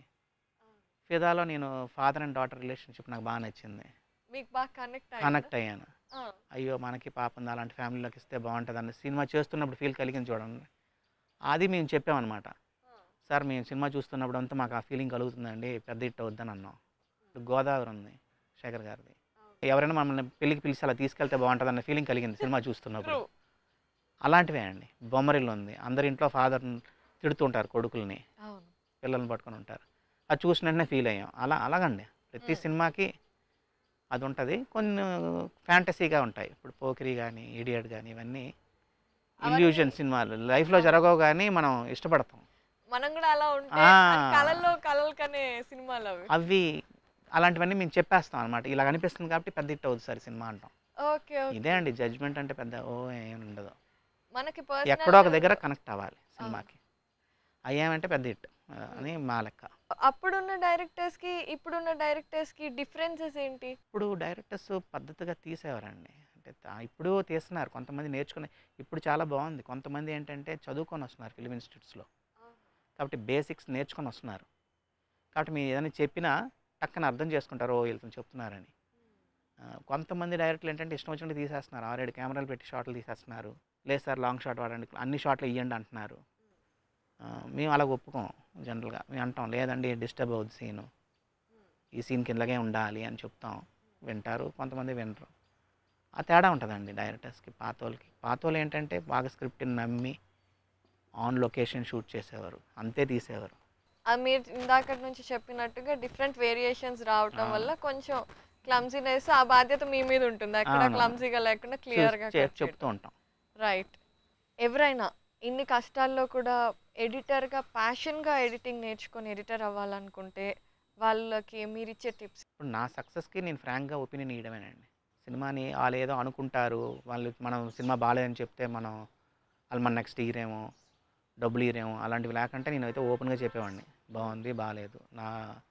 ఫిదాలో నేను ఫాదర్ అండ్ డాటర్ రిలేషన్షిప్ నాకు బాగా నచ్చింది మీకు బాగా కనెక్ట్ కనెక్ట్ అయ్యాను అయ్యో మనకి పాప ఉంది అలాంటి ఫ్యామిలీలోకి ఇస్తే బాగుంటుంది అన్న సినిమా చేస్తున్నప్పుడు ఫీల్ కలిగింది చూడండి అది మేము చెప్పామన్నమాట సార్ మేము సినిమా చూస్తున్నప్పుడు అంతా మాకు ఆ ఫీలింగ్ కలుగుతుందండి పెద్ద హిట్ అవుద్దని అన్నాం ఇప్పుడు గోదావరి ఉంది శేఖర్ గారిది ఎవరైనా మమ్మల్ని పెళ్ళికి పిలిచి అలా తీసుకెళ్తే బాగుంటుంది అన్న ఫీలింగ్ కలిగింది సినిమా చూస్తున్నప్పుడు ట్రూ అలాంటివే అండి బొమ్మరిల్లు ఉంది అందరి ఇంట్లో ఫాదర్ తిడుతుంటారు కొడుకుల్ని అవును పిల్లల్ని పట్టుకొని ఉంటారు అది చూసిన వెంటనే ఫీల్ అయ్యాం అలా అలాగండి ప్రతి మ్మ్. సినిమాకి అది ఉంటుంది కొన్ని ఫ్యాంటసీగా ఉంటాయి ఇప్పుడు పోకిరి కానీ ఇడియట్ కానీ ఇవన్నీ అవన్నీ- ఇల్యూజన్ సినిమాలు లైఫ్లో జరగవు కానీ మనం ఇష్టపడతాం మనం కూడా అలా ఉంటే ఆ. అది కళల్లో కళలు కనే సినిమాలు అవి అవి అలాంటివన్నీ మేము చెప్పేస్తాం అనమాట ఇలా అనిపిస్తుంది కాబట్టి పెద్ద హిట్ అవుతుంది సార్ సినిమా అంటాం ఓకే ఓకే ఇదే అండి జడ్జ్మెంట్ అంటే పెద్ద ఓ ఏం ఉండదు మనకి ఎక్కడో ఒక పర్సనల్ దగ్గర కనెక్ట్ అవ్వాలి సినిమాకి అయ్యామంటే పెద్ద హిట్ అని మా లెక్క అప్పుడున్న డైరెక్టర్స్ కి ఇప్పుడున్న డైరెక్టర్స్ కి డిఫరెన్సెస్ ఏంటి ఇప్పుడు డైరెక్టర్స్ పద్ధతిగా తీసేవారండి అంటే తా- ఇప్పుడు తీస్తున్నారు కొంతమంది నేర్చుకుని ఇప్పుడు చాలా బాగుంది కొంతమంది ఏంటంటే చదువుకొని వస్తున్నారు ఫిలిం ఇన్స్టిట్యూట్స్లో కాబట్టి బేసిక్స్ నేర్చుకొని వస్తున్నారు కాబట్టి మీరు ఏదైనా చెప్పినా టక్కన అర్థం చేసుకుంటారు ఓ వీళ్ళతో చెప్తున్నారని ఆ, కొంతమంది డైరెక్టర్లు ఏంటంటే ఇష్టం వచ్చినట్టు తీసేస్తున్నారు ఆల్రెడీ కెమెరాలు పెట్టి షాట్లు తీసేస్తున్నారు లేదు సార్ లాంగ్ షాట్ వాడండి అన్ని షాట్లు ఇవ్వండి అంటున్నారు ఆ, మేము అలా ఒప్పుకోం జనరల్గా మేము అంటాం లేదండి డిస్టర్బ్ అవుద్ది సీను ఈ సీన్ కిందకే ఉండాలి అని చెప్తాం వింటారు కొంతమంది వినరు ఆ తేడా ఉంటుందండి డైరెక్టర్స్కి పాత వాళ్ళకి పాత వాళ్ళు ఏంటంటే బాగా స్క్రిప్ట్ని నమ్మి ఆన్ లొకేషన్ షూట్ చేసేవారు అంతే తీసేవారు ఆ మీరు ఇందాక నుంచి చెప్పినట్టుగా డిఫరెంట్ వేరియేషన్స్ రావటం ఆ. వల్ల కొంచెం క్లమ్జీనెస్ ఆ బాధ్యత మీ మీద ఉంటుంది అక్కడ అవును. క్లమ్జీగా లేకుండా చూ- క్లియర్గా చే- చెప్తూ ఉంటాం రైట్ ఎవరైనా ఇన్ని కష్టాల్లో కూడా ఎడిటర్గా ప్యాషన్గా ఎడిటింగ్ నేర్చుకొని ఎడిటర్ అవ్వాలనుకుంటే వాళ్ళకి మీరు ఇచ్చే టిప్స్ ఇప్పుడు నా సక్సెస్కి నేను ఫ్రాంక్గా ఒపీనియన్ ఇవ్వడమేనండి సినిమాని వాళ్ళు ఏదో అనుకుంటారు వాళ్ళు మనం సినిమా బాగాలేదని చెప్తే మనం వాళ్ళు మన నెక్స్ట్ ఇయరేమో డబ్బులు ఇయరేమో అలాంటివి లేకుంటే నేనైతే ఓపెన్గా చెప్పేవాడిని బాగుంది బాగాలేదు నా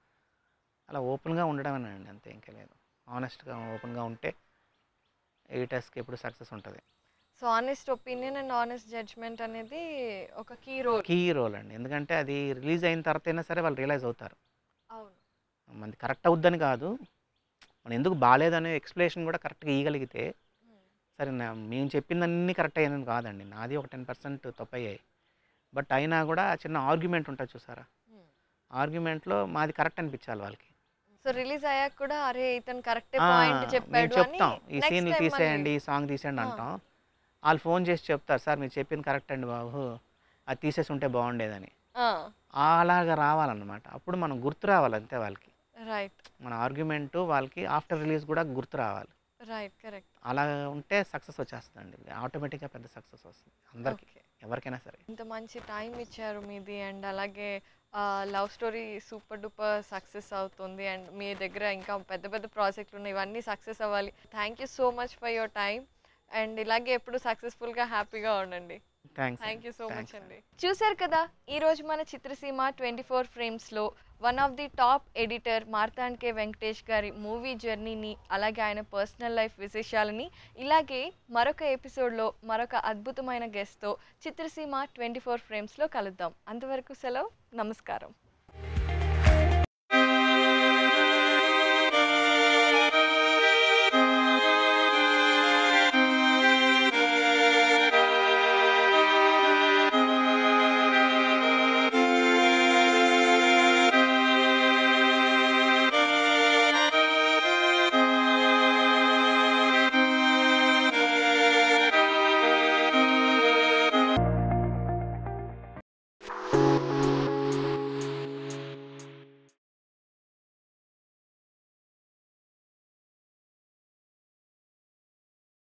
అలా ఓపెన్గా ఉండడమేనండి అంతే ఇంకా లేదు ఆనెస్ట్గా ఓపెన్గా ఉంటే ఎడిటర్స్కి ఎప్పుడు సక్సెస్ ఉంటుంది so honest opinion and honest judgement అనేది ఒక కీ రోల్ కీ రోల్ అండి ఎందుకంటే అది రిలీజ్ అయిన తర్వాత అయినా సరే వాళ్ళు రియలైజ్ అవుతారు అవును మనది కరెక్ట్ అవుద్దని కాదు మనం ఎందుకు బాగాలేదనే ఎక్స్ప్లెనేషన్ కూడా కరెక్ట్గా ఇవ్వగలిగితే సరే నా మేము చెప్పిందన్నీ కరెక్ట్ అయ్యానని కాదండి నాది ఒక టెన్ పర్సెంట్ తప్పయ్యాయి బట్ అయినా కూడా చిన్న ఆర్గ్యుమెంట్ ఉంటుంది చూసారా ఆర్గ్యుమెంట్లో మాది కరెక్ట్ అనిపించాలి వాళ్ళకి సో రిలీజ్ అయ్యాక కూడా అరే ఇతను కరెక్ట్ ఆ, పాయింట్ మేము చెప్పాడు అని చెప్తాం ఈ next సీన్లు time తీసేయండి మళ్ళీ- ఈ సాంగ్ తీసేయండి ఆ. అంటాం వాళ్ళు ఫోన్ చేసి చెప్తారు సార్ మీరు చెప్పింది కరెక్ట్ అండి బాబు అది తీసేసి ఉంటే బాగుండేదని ఆ అలాగా రావాలన్నమాట అప్పుడు మనం గుర్తు రావాలి అంతే వాళ్ళకి రైట్ మన ఆర్గ్యుమెంట్ వాళ్ళకి ఆఫ్టర్ రిలీజ్ కూడా గుర్తు రావాలి రైట్ కరెక్ట్ అలా ఉంటే సక్సెస్ వచ్చేస్తుందండి ఆటోమేటిక్గా పెద్ద సక్సెస్ వస్తుంది అందరికీ ఓకే ఎవరికైనా సరే ఇంత మంచి టైం ఇచ్చారు మీది అండ్ అలాగే love story super duper success అవుతుంది అండ్ మీ దగ్గర ఇంకా పెద్ద పెద్ద ప్రాజెక్టులు ఉన్నాయి ఇవన్నీ సక్సెస్ అవ్వాలి thank you so much for your time and ఇలాగే ఎప్పుడు సక్సెస్ఫుల్గా హ్యాపీగా ఉండండి thanks thank you so much Thanks అండి చూశారు కదా ఈరోజు మన చిత్రసీమ ట్వంటీ ఫోర్ ఫ్రేమ్స్లో one of the top editor Marthand K Venkatesh గారి మూవీ జర్నీని అలాగే ఆయన పర్సనల్ లైఫ్ విశేషాలని ఇలాగే మరొక ఎపిసోడ్లో మరొక అద్భుతమైన గెస్ట్తో చిత్రసీమ ట్వంటీ ఫోర్ ఫ్రేమ్స్లో కలుద్దాం అంతవరకు సెలవు నమస్కారం